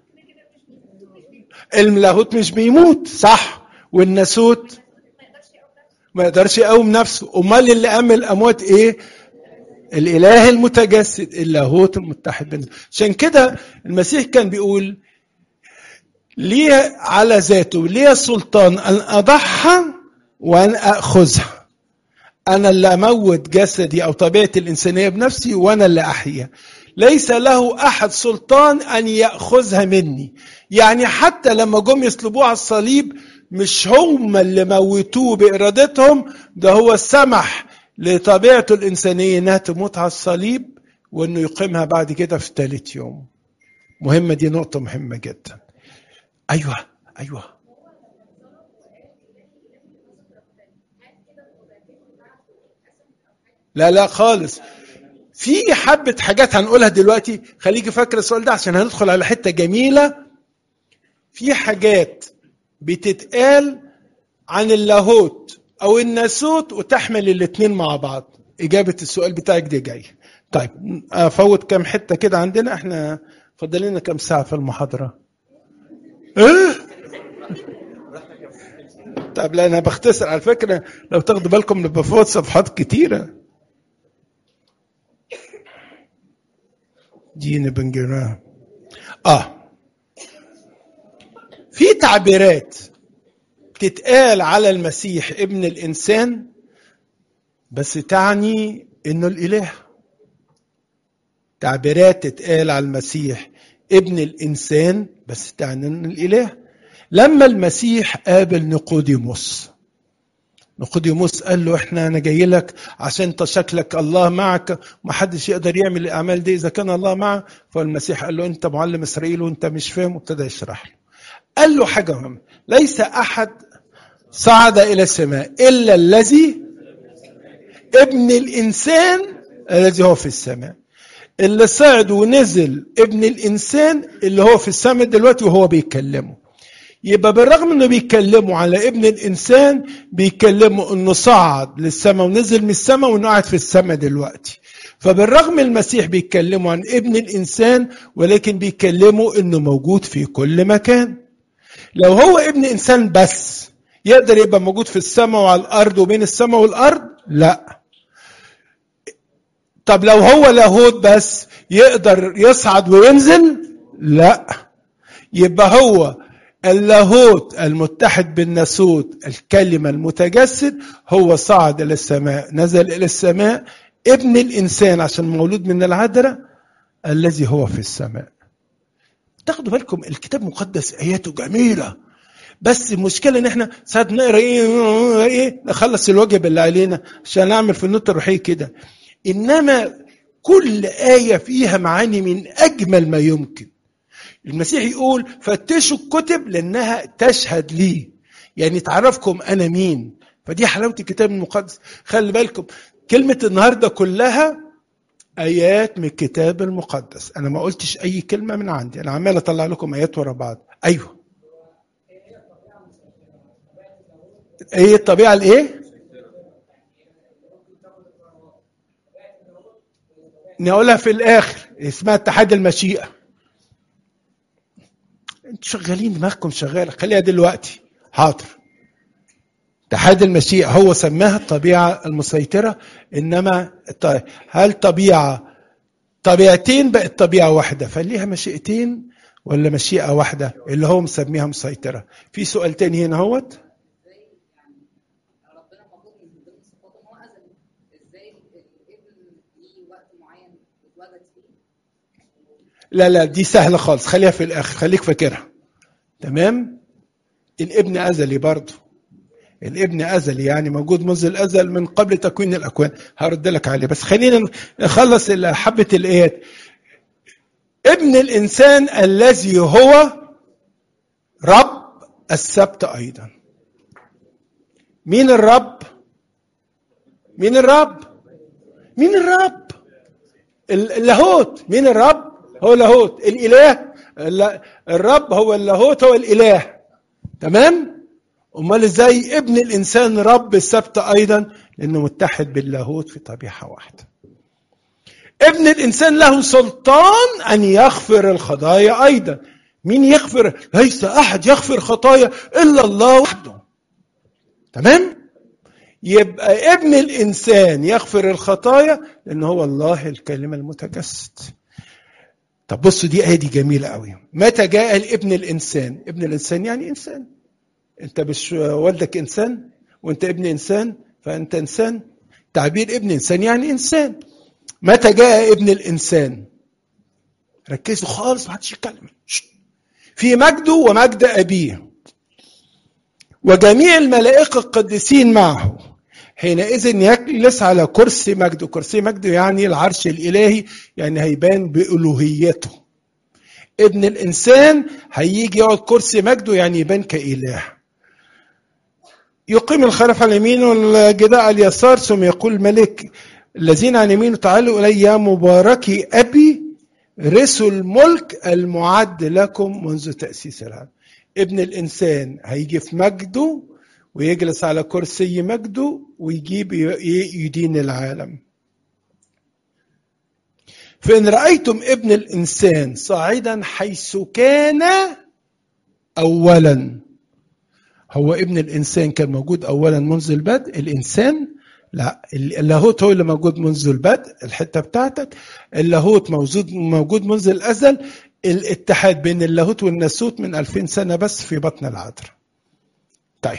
اللاهوت مش بيموت صح والناسوت ما يقدرش يقوم نفسه امال اللي قام الاموات ايه الاله المتجسد اللاهوت المتحد بينه عشان كده المسيح كان بيقول لي على ذاته لي سلطان ان اضحى وان اخذها انا اللي اموت جسدي او طبيعتي الانسانيه بنفسي وانا اللي احيا ليس له احد سلطان ان ياخذها مني يعني حتى لما جم يصلبوه على الصليب مش هم اللي موتوه بارادتهم ده هو سمح لطبيعته الانسانيه انها تموت على الصليب وانه يقيمها بعد كده في ثالث يوم مهمه دي نقطه مهمه جدا ايوه ايوه لا لا خالص في حبة حاجات هنقولها دلوقتي خليكي فاكرة السؤال ده عشان هندخل على حتة جميلة في حاجات بتتقال عن اللاهوت أو الناسوت وتحمل الاتنين مع بعض إجابة السؤال بتاعك دي جاي طيب أفوت كام حتة كده عندنا احنا فاضل لنا كام ساعة في المحاضرة ايه طب لا انا بختصر على فكره لو تاخدوا بالكم بفوت صفحات كتيره دين بن جرام اه في تعبيرات تتقال على المسيح ابن الانسان بس تعني انه الاله تعبيرات تتقال على المسيح ابن الانسان بس تعني انه الاله لما المسيح قابل نيقوديموس نيقوديموس قال له احنا انا جاي لك عشان انت شكلك الله معك ما حدش يقدر يعمل الاعمال دي اذا كان الله معه فالمسيح قال له انت معلم اسرائيل وانت مش فاهم وابتدى يشرح له قال له حاجه مهمه ليس احد صعد الى السماء الا الذي ابن الانسان الذي هو في السماء اللي صعد ونزل ابن الانسان اللي هو في السماء دلوقتي وهو بيكلمه يبقى بالرغم انه بيتكلموا على ابن الانسان بيتكلموا انه صعد للسماء ونزل من السماء وانه قاعد في السماء دلوقتي فبالرغم المسيح بيتكلموا عن ابن الانسان ولكن بيتكلموا انه موجود في كل مكان لو هو ابن انسان بس يقدر يبقى موجود في السماء وعلى الارض وبين السماء والارض لا طب لو هو لاهوت بس يقدر يصعد وينزل لا يبقى هو اللاهوت المتحد بالناسوت الكلمة المتجسد هو صعد إلى السماء نزل إلى السماء ابن الإنسان عشان مولود من العذراء الذي هو في السماء تاخدوا بالكم الكتاب المقدس آياته جميلة بس المشكلة إن إحنا ساعات نقرا إيه إيه نخلص الواجب اللي علينا عشان نعمل في النوت الروحية كده إنما كل آية فيها معاني من أجمل ما يمكن المسيح يقول فتشوا الكتب لانها تشهد لي يعني تعرفكم انا مين فدي حلاوه الكتاب المقدس خلي بالكم كلمه النهارده كلها ايات من الكتاب المقدس انا ما قلتش اي كلمه من عندي انا عمال اطلع لكم ايات ورا بعض ايوه ايه الطبيعه الايه نقولها في الاخر اسمها اتحاد المشيئه انتوا شغالين دماغكم شغاله خليها دلوقتي حاضر اتحاد المشيئة هو سماها الطبيعة المسيطرة إنما هل طبيعة طبيعتين بقت طبيعة واحدة فليها مشيئتين ولا مشيئة واحدة اللي هو مسميها مسيطرة في سؤال تاني هنا هوت لا لا دي سهلة خالص خليها في الآخر خليك فاكرها تمام الابن أزلي برضه الابن أزلي يعني موجود منذ الأزل من قبل تكوين الأكوان هرد لك عليه بس خلينا نخلص حبة الآيات ابن الإنسان الذي هو رب السبت أيضا مين الرب مين الرب مين الرب اللاهوت مين الرب هو لاهوت الاله الرب هو اللاهوت هو الاله تمام امال ازاي ابن الانسان رب السبت ايضا لانه متحد باللاهوت في طبيعه واحده ابن الانسان له سلطان ان يغفر الخطايا ايضا مين يغفر ليس احد يغفر خطايا الا الله وحده تمام يبقى ابن الانسان يغفر الخطايا لان هو الله الكلمه المتجسد طب بصوا دي آية دي جميلة قوي متى جاء الابن الإنسان ابن الإنسان يعني إنسان أنت مش والدك إنسان وأنت ابن إنسان فأنت إنسان تعبير ابن إنسان يعني إنسان متى جاء ابن الإنسان ركزوا خالص ما حدش يتكلم في مجده ومجد أبيه وجميع الملائكة القديسين معه حينئذ يجلس على كرسي مجده كرسي مجده يعني العرش الإلهي يعني هيبان بألوهيته ابن الإنسان هيجي يقعد كرسي مجده يعني يبان كإله يقيم الخلف على اليمين والجداء على اليسار ثم يقول الملك الذين عن يمينه تعالوا إلي يا مباركي أبي رثوا الملك المعد لكم منذ تأسيس العالم ابن الإنسان هيجي في مجده ويجلس على كرسي مجده ويجيب يدين العالم فإن رأيتم ابن الإنسان صاعدا حيث كان أولا هو ابن الإنسان كان موجود أولا منذ البدء الإنسان لا اللاهوت هو اللي موجود منذ البدء الحتة بتاعتك اللاهوت موجود موجود منذ الأزل الاتحاد بين اللاهوت والناسوت من 2000 سنة بس في بطن العذراء طيب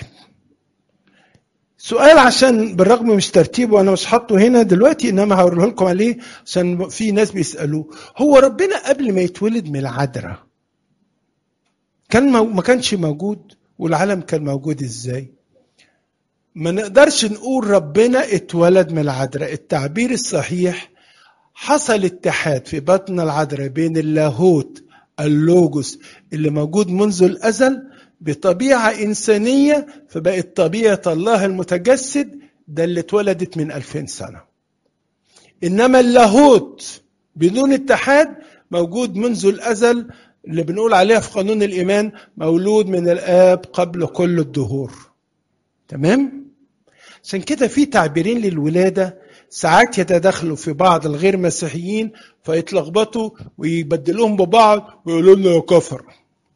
سؤال عشان بالرغم مش ترتيبه وانا مش حاطه هنا دلوقتي انما هقوله لكم عليه عشان في ناس بيسالوه هو ربنا قبل ما يتولد من العذراء كان ما كانش موجود والعالم كان موجود ازاي ما نقدرش نقول ربنا اتولد من العذراء التعبير الصحيح حصل اتحاد في بطن العذراء بين اللاهوت اللوجوس اللي موجود منذ الازل بطبيعة إنسانية فبقت طبيعة الله المتجسد ده اللي اتولدت من ألفين سنة إنما اللاهوت بدون اتحاد موجود منذ الأزل اللي بنقول عليها في قانون الإيمان مولود من الآب قبل كل الدهور تمام؟ عشان كده في تعبيرين للولادة ساعات يتدخلوا في بعض الغير مسيحيين فيتلخبطوا ويبدلوهم ببعض ويقولوا لنا يا كفر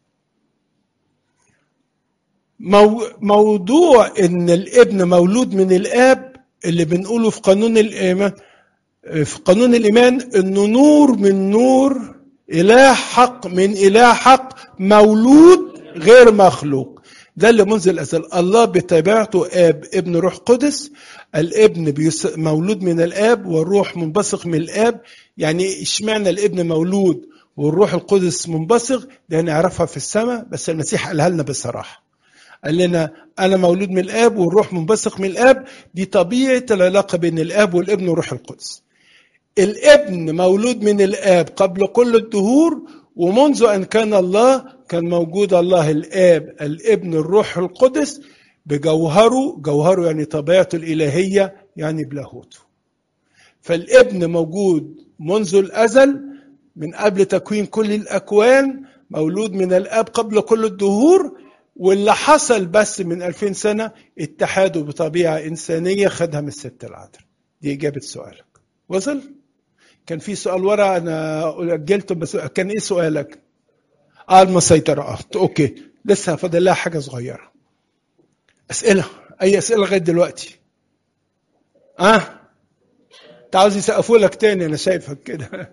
مو موضوع ان الابن مولود من الاب اللي بنقوله في قانون الايمان في قانون الايمان انه نور من نور اله حق من اله حق مولود غير مخلوق ده اللي منذ الازل الله بطبيعته اب ابن روح قدس الابن بيس... مولود من الاب والروح منبثق من الاب يعني اشمعنى الابن مولود والروح القدس منبثق ده نعرفها في السماء بس المسيح قالها لنا بصراحه قال لنا انا مولود من الاب والروح منبثق من الاب دي طبيعه العلاقه بين الاب والابن والروح القدس الابن مولود من الاب قبل كل الدهور ومنذ ان كان الله كان موجود الله الاب الابن الروح القدس بجوهره جوهره يعني طبيعته الالهيه يعني بلاهوته فالابن موجود منذ الازل من قبل تكوين كل الاكوان مولود من الاب قبل كل الدهور واللي حصل بس من 2000 سنه اتحاده بطبيعه انسانيه خدها من الست العذراء دي اجابه سؤالك وصل كان في سؤال ورا انا اجلته بس كان ايه سؤالك اه المسيطره اه اوكي لسه فاضل لها حاجه صغيره اسئله اي اسئله لغايه دلوقتي اه انت عاوز يسقفوا لك تاني انا شايفك كده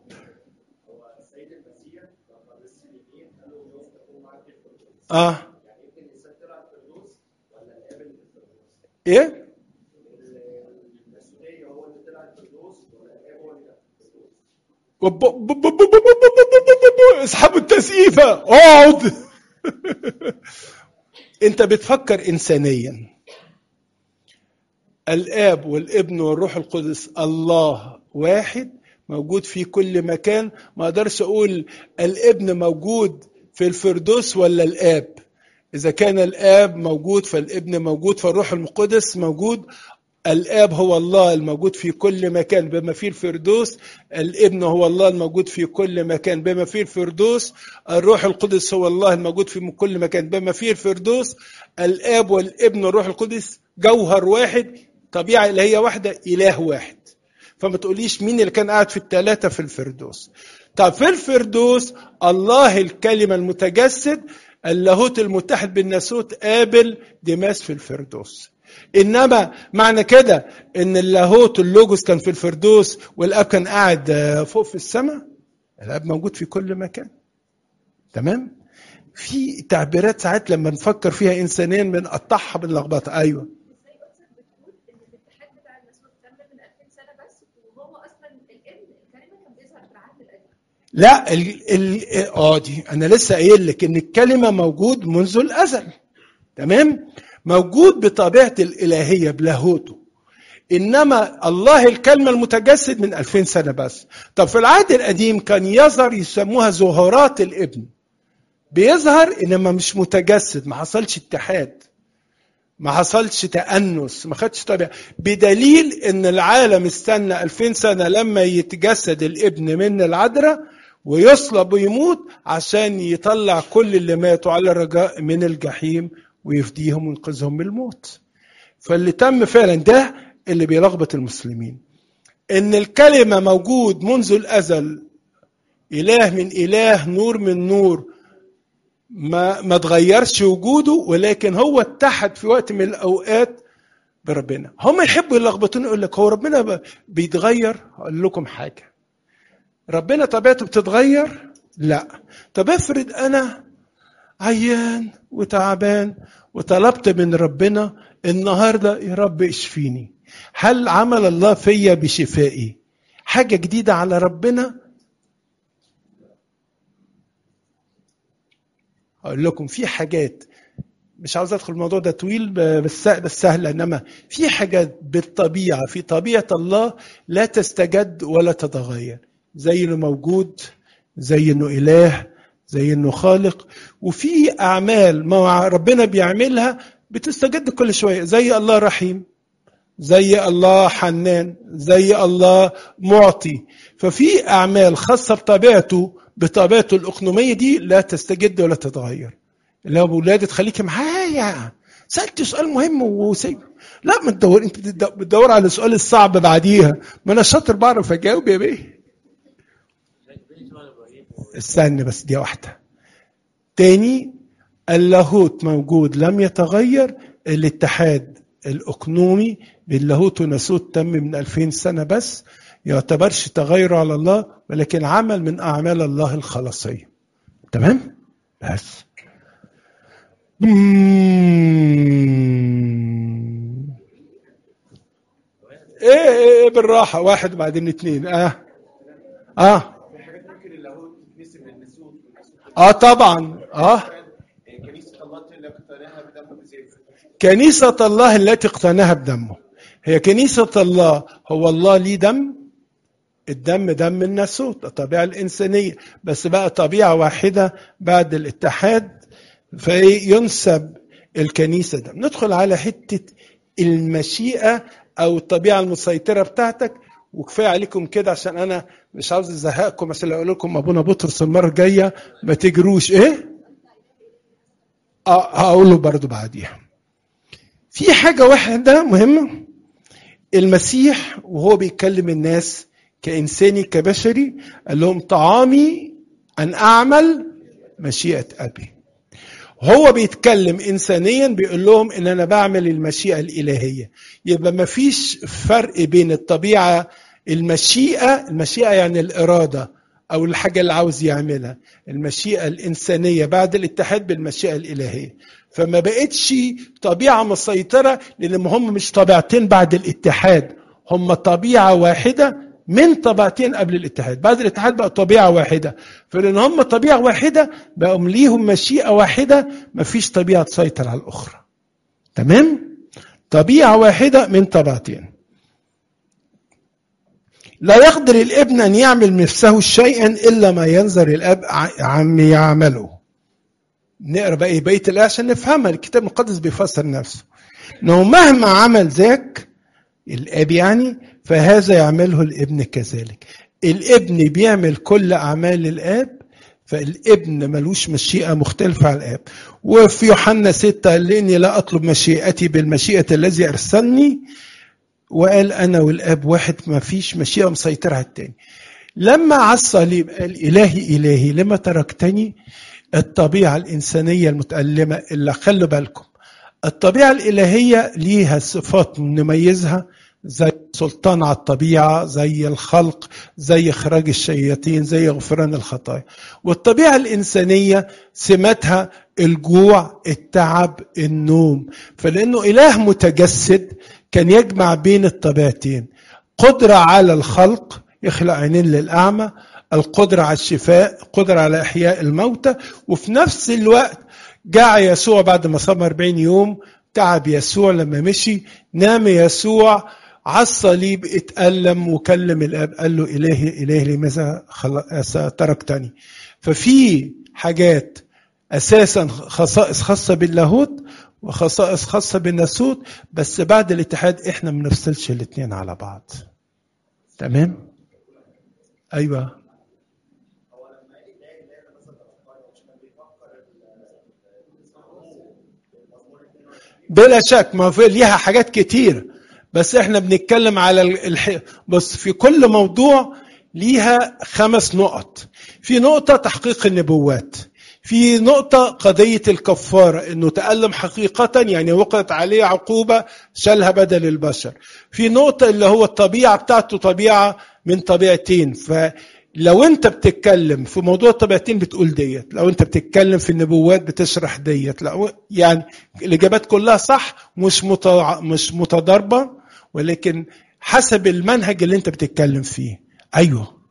اه ايه اسحبوا التسقيفة اقعد انت بتفكر انسانيا الاب والابن والروح القدس الله واحد موجود في كل مكان ما اقدرش اقول الابن موجود في الفردوس ولا الاب اذا كان الاب موجود فالابن موجود فالروح القدس موجود الاب هو الله الموجود في كل مكان بما فيه الفردوس الابن هو الله الموجود في كل مكان بما فيه الفردوس الروح القدس هو الله الموجود في كل مكان بما فيه الفردوس الاب والابن والروح القدس جوهر واحد طبيعه الهيه واحده اله واحد فما تقوليش مين اللي كان قاعد في الثلاثه في الفردوس طب في الفردوس الله الكلمه المتجسد اللاهوت المتحد بالناسوت قابل دماس في الفردوس انما معنى كده ان اللاهوت اللوجوس كان في الفردوس والاب كان قاعد فوق في السماء الاب موجود في كل مكان تمام في تعبيرات ساعات لما نفكر فيها انسانيا بنقطعها بنلخبطها ايوه لا ال ال اه دي انا لسه قايل لك ان الكلمه موجود منذ الازل تمام موجود بطبيعه الالهيه بلاهوته انما الله الكلمه المتجسد من 2000 سنه بس طب في العهد القديم كان يظهر يسموها ظهورات الابن بيظهر انما مش متجسد ما حصلش اتحاد ما حصلش تأنس ما خدش طبيعة بدليل ان العالم استنى 2000 سنة لما يتجسد الابن من العذراء ويصلب ويموت عشان يطلع كل اللي ماتوا على الرجاء من الجحيم ويفديهم وينقذهم من الموت فاللي تم فعلا ده اللي بيلخبط المسلمين ان الكلمة موجود منذ الازل اله من اله نور من نور ما ما تغيرش وجوده ولكن هو اتحد في وقت من الاوقات بربنا هم يحبوا يلخبطوني يقول لك هو ربنا بيتغير اقول لكم حاجه ربنا طبيعته بتتغير لا طب افرض انا عيان وتعبان وطلبت من ربنا النهارده يا رب اشفيني هل عمل الله فيا بشفائي حاجه جديده على ربنا اقول لكم في حاجات مش عاوز ادخل الموضوع ده طويل بس بس سهل انما في حاجات بالطبيعه في طبيعه الله لا تستجد ولا تتغير زي انه موجود زي انه اله زي انه خالق وفي اعمال ما ربنا بيعملها بتستجد كل شويه زي الله رحيم زي الله حنان زي الله معطي ففي اعمال خاصه بطبيعته بطبيعته الاقنوميه دي لا تستجد ولا تتغير لو ولادي تخليكي معايا سالت سؤال مهم وسيب لا ما تدور انت بتدور على السؤال الصعب بعديها ما انا شاطر بعرف اجاوب يا بيه استنى بس دي واحده تاني اللاهوت موجود لم يتغير الاتحاد الاقنومي باللاهوت وناسوت تم من 2000 سنه بس يعتبرش تغير على الله ولكن عمل من اعمال الله الخلاصيه تمام بس ايه ايه, إيه بالراحه واحد بعدين اثنين اه اه اه طبعا اه كنيسة الله التي اقتناها بدمه هي كنيسة الله هو الله ليه دم الدم دم الناسوت الطبيعة الإنسانية بس بقى طبيعة واحدة بعد الاتحاد فينسب الكنيسة ده ندخل على حتة المشيئة أو الطبيعة المسيطرة بتاعتك وكفايه عليكم كده عشان انا مش عاوز ازهقكم عشان لو اقول لكم ابونا بطرس المره الجايه ما تجروش ايه؟ اه هقوله برضو بعديها. في حاجه واحده مهمه المسيح وهو بيكلم الناس كانساني كبشري قال لهم طعامي ان اعمل مشيئه ابي. هو بيتكلم انسانيا بيقول لهم ان انا بعمل المشيئه الالهيه يبقى ما فيش فرق بين الطبيعه المشيئه المشيئه يعني الاراده او الحاجه اللي عاوز يعملها المشيئه الانسانيه بعد الاتحاد بالمشيئه الالهيه فما بقتش طبيعه مسيطره لان هم مش طبيعتين بعد الاتحاد هم طبيعه واحده من طبيعتين قبل الاتحاد بعد الاتحاد بقى طبيعة واحدة فلأن هم طبيعة واحدة بقوا ليهم مشيئة واحدة مفيش طبيعة تسيطر على الأخرى تمام طبيعة واحدة من طبيعتين لا يقدر الابن أن يعمل نفسه شيئا إلا ما ينظر الأب عم يعمله نقرا بقى بقيه الايه عشان نفهمها الكتاب المقدس بيفسر نفسه انه مهما عمل ذاك الاب يعني فهذا يعمله الابن كذلك الابن بيعمل كل اعمال الاب فالابن ملوش مشيئة مختلفة عن الآب وفي يوحنا ستة قال لإني لا أطلب مشيئتي بالمشيئة الذي أرسلني وقال أنا والآب واحد ما فيش مشيئة مسيطرة على التاني لما على الصليب قال إلهي إلهي لما تركتني الطبيعة الإنسانية المتألمة اللي خلوا بالكم الطبيعة الإلهية ليها صفات نميزها زي سلطان على الطبيعة زي الخلق زي إخراج الشياطين زي غفران الخطايا والطبيعة الإنسانية سمتها الجوع التعب النوم فلأنه إله متجسد كان يجمع بين الطبيعتين قدرة على الخلق يخلق عينين للأعمى القدرة على الشفاء قدرة على إحياء الموتى وفي نفس الوقت جاع يسوع بعد ما صام 40 يوم تعب يسوع لما مشي نام يسوع على الصليب اتألم وكلم الاب قال له الهي الهي لماذا تركتني ففي حاجات اساسا خصائص خاصه باللاهوت وخصائص خاصه بالناسوت بس بعد الاتحاد احنا ما بنفصلش الاثنين على بعض تمام ايوه بلا شك ما في ليها حاجات كتير بس احنا بنتكلم على الح... بص في كل موضوع ليها خمس نقط في نقطة تحقيق النبوات في نقطة قضية الكفارة انه تألم حقيقة يعني وقعت عليه عقوبة شالها بدل البشر في نقطة اللي هو الطبيعة بتاعته طبيعة من طبيعتين فلو انت بتتكلم في موضوع الطبيعتين بتقول ديت لو انت بتتكلم في النبوات بتشرح ديت لو يعني الاجابات كلها صح مش متع... مش متضاربه ولكن حسب المنهج اللي انت بتتكلم فيه ايوه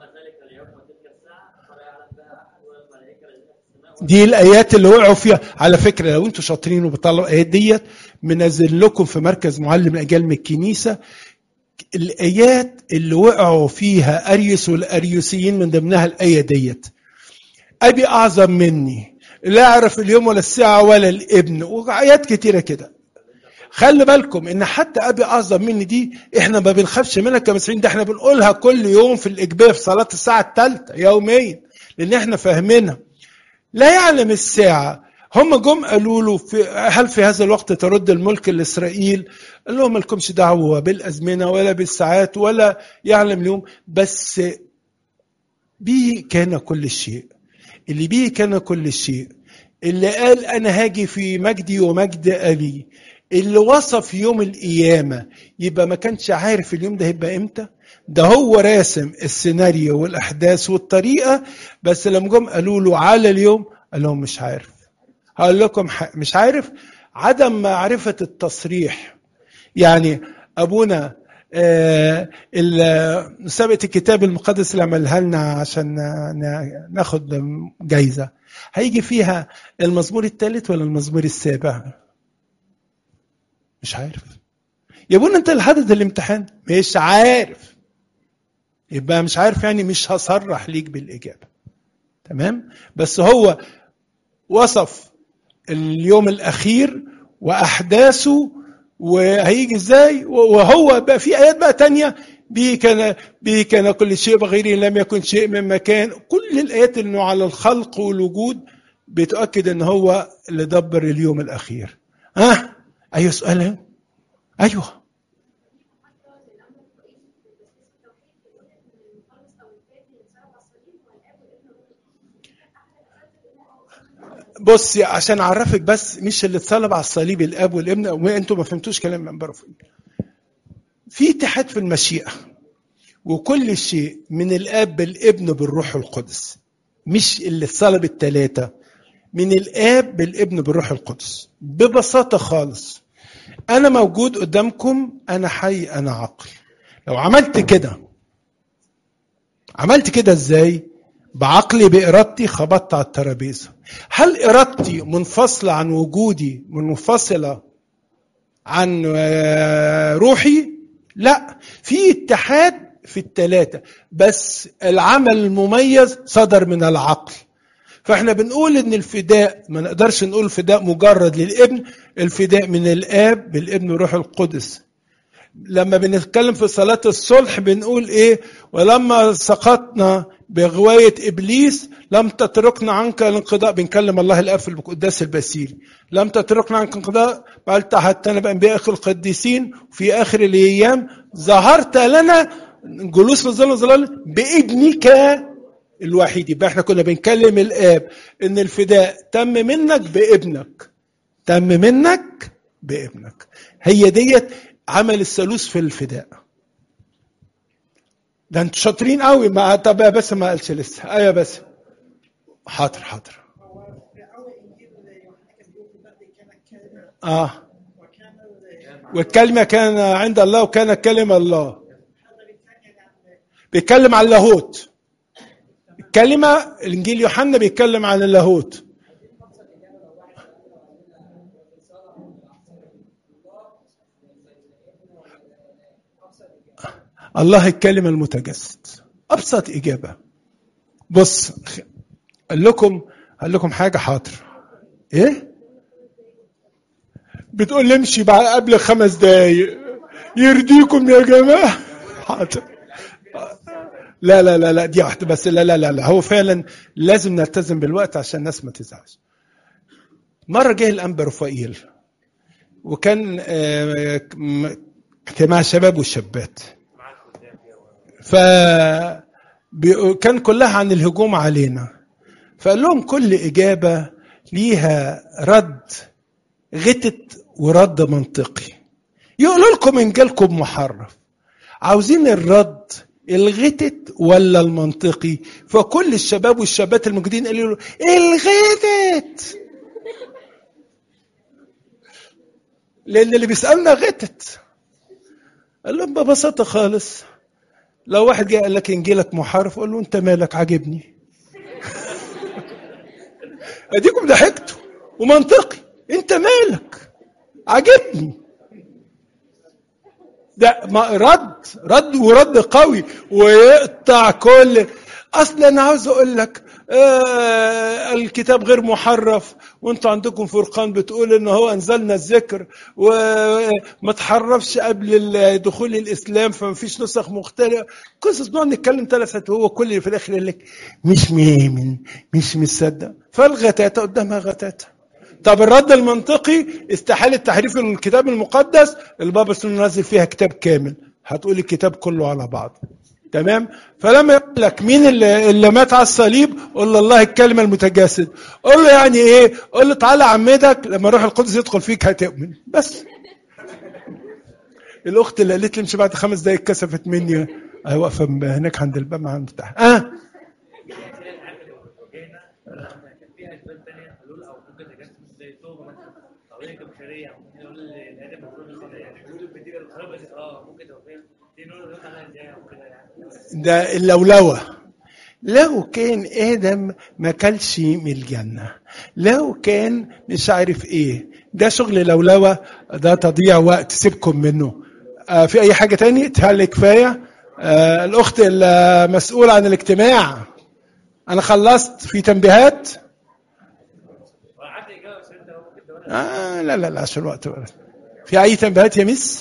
دي الايات اللي وقعوا فيها على فكره لو انتوا شاطرين وبتطلعوا الايات ديت منزل لكم في مركز معلم الاجيال من الكنيسه الايات اللي وقعوا فيها اريوس والاريوسيين من ضمنها الايه ديت ابي اعظم مني لا اعرف اليوم ولا الساعه ولا الابن وايات كتيره كده خلي بالكم ان حتى ابي اعظم مني دي احنا ما بنخافش منها كمسيحيين ده احنا بنقولها كل يوم في الاجبيه في صلاه الساعه الثالثه يوميا لان احنا فاهمينها لا يعلم الساعه هم جم قالوا له في هل في هذا الوقت ترد الملك لاسرائيل؟ قال لهم مالكمش دعوه بالازمنه ولا بالساعات ولا يعلم اليوم بس به كان كل شيء اللي به كان كل شيء اللي قال انا هاجي في مجدي ومجد ابي اللي وصف يوم القيامه يبقى ما كانش عارف اليوم ده هيبقى امتى ده هو راسم السيناريو والاحداث والطريقه بس لما جم قالوا له على اليوم قال لهم مش عارف هقول لكم مش عارف عدم معرفه التصريح يعني ابونا آه مسابقه الكتاب المقدس اللي عملها لنا عشان ناخد جايزه هيجي فيها المزمور الثالث ولا المزمور السابع مش عارف يا ابونا انت اللي حدد الامتحان مش عارف يبقى مش عارف يعني مش هصرح ليك بالاجابه تمام بس هو وصف اليوم الاخير واحداثه وهيجي ازاي وهو بقى في ايات بقى تانية به كان به كان كل شيء بغيره لم يكن شيء من مكان كل الايات انه على الخلق والوجود بتؤكد ان هو اللي دبر اليوم الاخير ها أه؟ ايوه سؤال ايوه بص عشان اعرفك بس مش اللي اتصلب على الصليب الاب والابن وانتوا ما فهمتوش كلام من في اتحاد في المشيئه وكل شيء من الاب بالابن بالروح القدس مش اللي اتصلب الثلاثه من الاب بالابن بالروح القدس ببساطه خالص انا موجود قدامكم انا حي انا عقل لو عملت كده عملت كده ازاي بعقلي بإرادتي خبطت على الترابيزة هل إرادتي منفصلة عن وجودي منفصلة عن روحي لا في اتحاد في التلاتة بس العمل المميز صدر من العقل فاحنا بنقول ان الفداء ما نقدرش نقول الفداء مجرد للابن الفداء من الاب بالابن والروح القدس لما بنتكلم في صلاة الصلح بنقول ايه ولما سقطنا بغواية إبليس لم تتركنا عنك الانقضاء بنكلم الله الآب في القداس البسيل لم تتركنا عنك الانقضاء بل تحتنا بأنبياء القديسين في آخر الأيام ظهرت لنا جلوس في ظل ظلال بابنك الوحيد يبقى احنا كنا بنكلم الآب إن الفداء تم منك بابنك تم منك بابنك هي ديت عمل الثالوث في الفداء ده انتوا شاطرين قوي ما طب يا بس ما قالش لسه ايوه بس حاضر حاضر اه والكلمة كان عند الله وكان كلمة الله بيتكلم عن اللاهوت الكلمة الإنجيل يوحنا بيتكلم عن اللاهوت الله الكلمة المتجسد أبسط إجابة بص قال لكم قال لكم حاجة حاضر إيه؟ بتقول لي امشي بعد قبل خمس دقايق يرضيكم يا جماعة حاضر لا لا لا لا دي واحدة بس لا لا لا, لا. هو فعلا لازم نلتزم بالوقت عشان الناس ما تزعلش مرة جه الأنبا رفائيل وكان مع الشباب والشابات ف كان كلها عن الهجوم علينا فقال لهم كل إجابة ليها رد غتت ورد منطقي يقولوا لكم إن جالكم محرف عاوزين الرد الغتت ولا المنطقي فكل الشباب والشابات الموجودين قالوا له الغتت لأن اللي بيسألنا غتت قال لهم ببساطة خالص لو واحد جه قال لك انجيلك محرف قول له انت مالك عاجبني اديكم ضحكتوا ومنطقي انت مالك عاجبني ده ما رد رد ورد قوي ويقطع كل اصل انا عاوز اقول لك آه الكتاب غير محرف وانتوا عندكم فرقان بتقول ان هو انزلنا الذكر وما تحرفش قبل دخول الاسلام فما فيش نسخ مختلفه قصص نقعد نتكلم ثلاث ساعات هو كل اللي في الاخر يقول لك مش مؤمن مش مصدق فالغتاته قدامها غتاته طب الرد المنطقي استحاله تحريف الكتاب المقدس البابا سنو نازل فيها كتاب كامل هتقول الكتاب كله على بعض تمام فلما يقول لك مين اللي, اللي مات على الصليب قول له الله الكلمه المتجسد قول له يعني ايه قول له تعالى عمدك لما روح القدس يدخل فيك هتؤمن بس الاخت اللي قالت لي مش بعد خمس دقايق كسفت مني اهي واقفه هناك عند الباب مع المفتاح اه ده اللولوه لو كان ادم ما كلش من الجنه لو كان مش عارف ايه ده شغل لولوه ده تضييع وقت سيبكم منه آه في اي حاجه تاني تهل كفايه آه الاخت المسؤوله عن الاجتماع انا خلصت في تنبيهات آه لا لا لا عشان الوقت في اي تنبيهات يا مس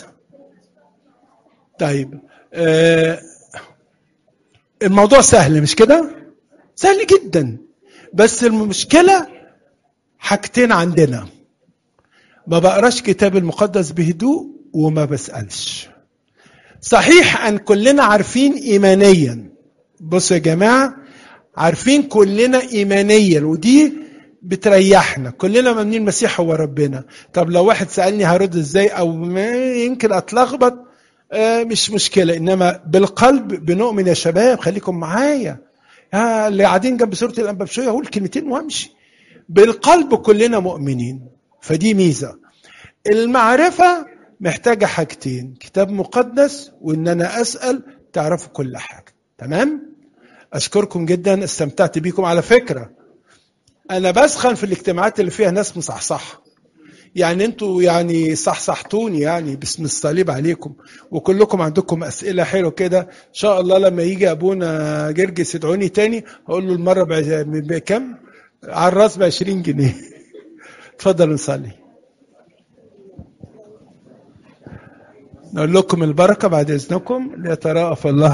طيب آه الموضوع سهل مش كده سهل جدا بس المشكله حاجتين عندنا ما بقراش كتاب المقدس بهدوء وما بسالش صحيح ان كلنا عارفين ايمانيا بصوا يا جماعه عارفين كلنا ايمانيا ودي بتريحنا كلنا مؤمنين المسيح هو ربنا طب لو واحد سالني هرد ازاي او يمكن اتلخبط آه مش مشكله انما بالقلب بنؤمن يا شباب خليكم معايا آه اللي قاعدين جنب سوره الانبابشويه اقول كلمتين وامشي بالقلب كلنا مؤمنين فدي ميزه المعرفه محتاجه حاجتين كتاب مقدس وان انا اسال تعرفوا كل حاجه تمام اشكركم جدا استمتعت بيكم على فكره انا بسخن في الاجتماعات اللي فيها ناس مصحصحه يعني انتوا يعني صحصحتوني يعني باسم الصليب عليكم وكلكم عندكم اسئله حلوه كده ان شاء الله لما يجي ابونا جرجس يدعوني تاني هقول له المره بكم على الراس ب 20 جنيه اتفضل نصلي نقول لكم البركه بعد اذنكم ليتراءف الله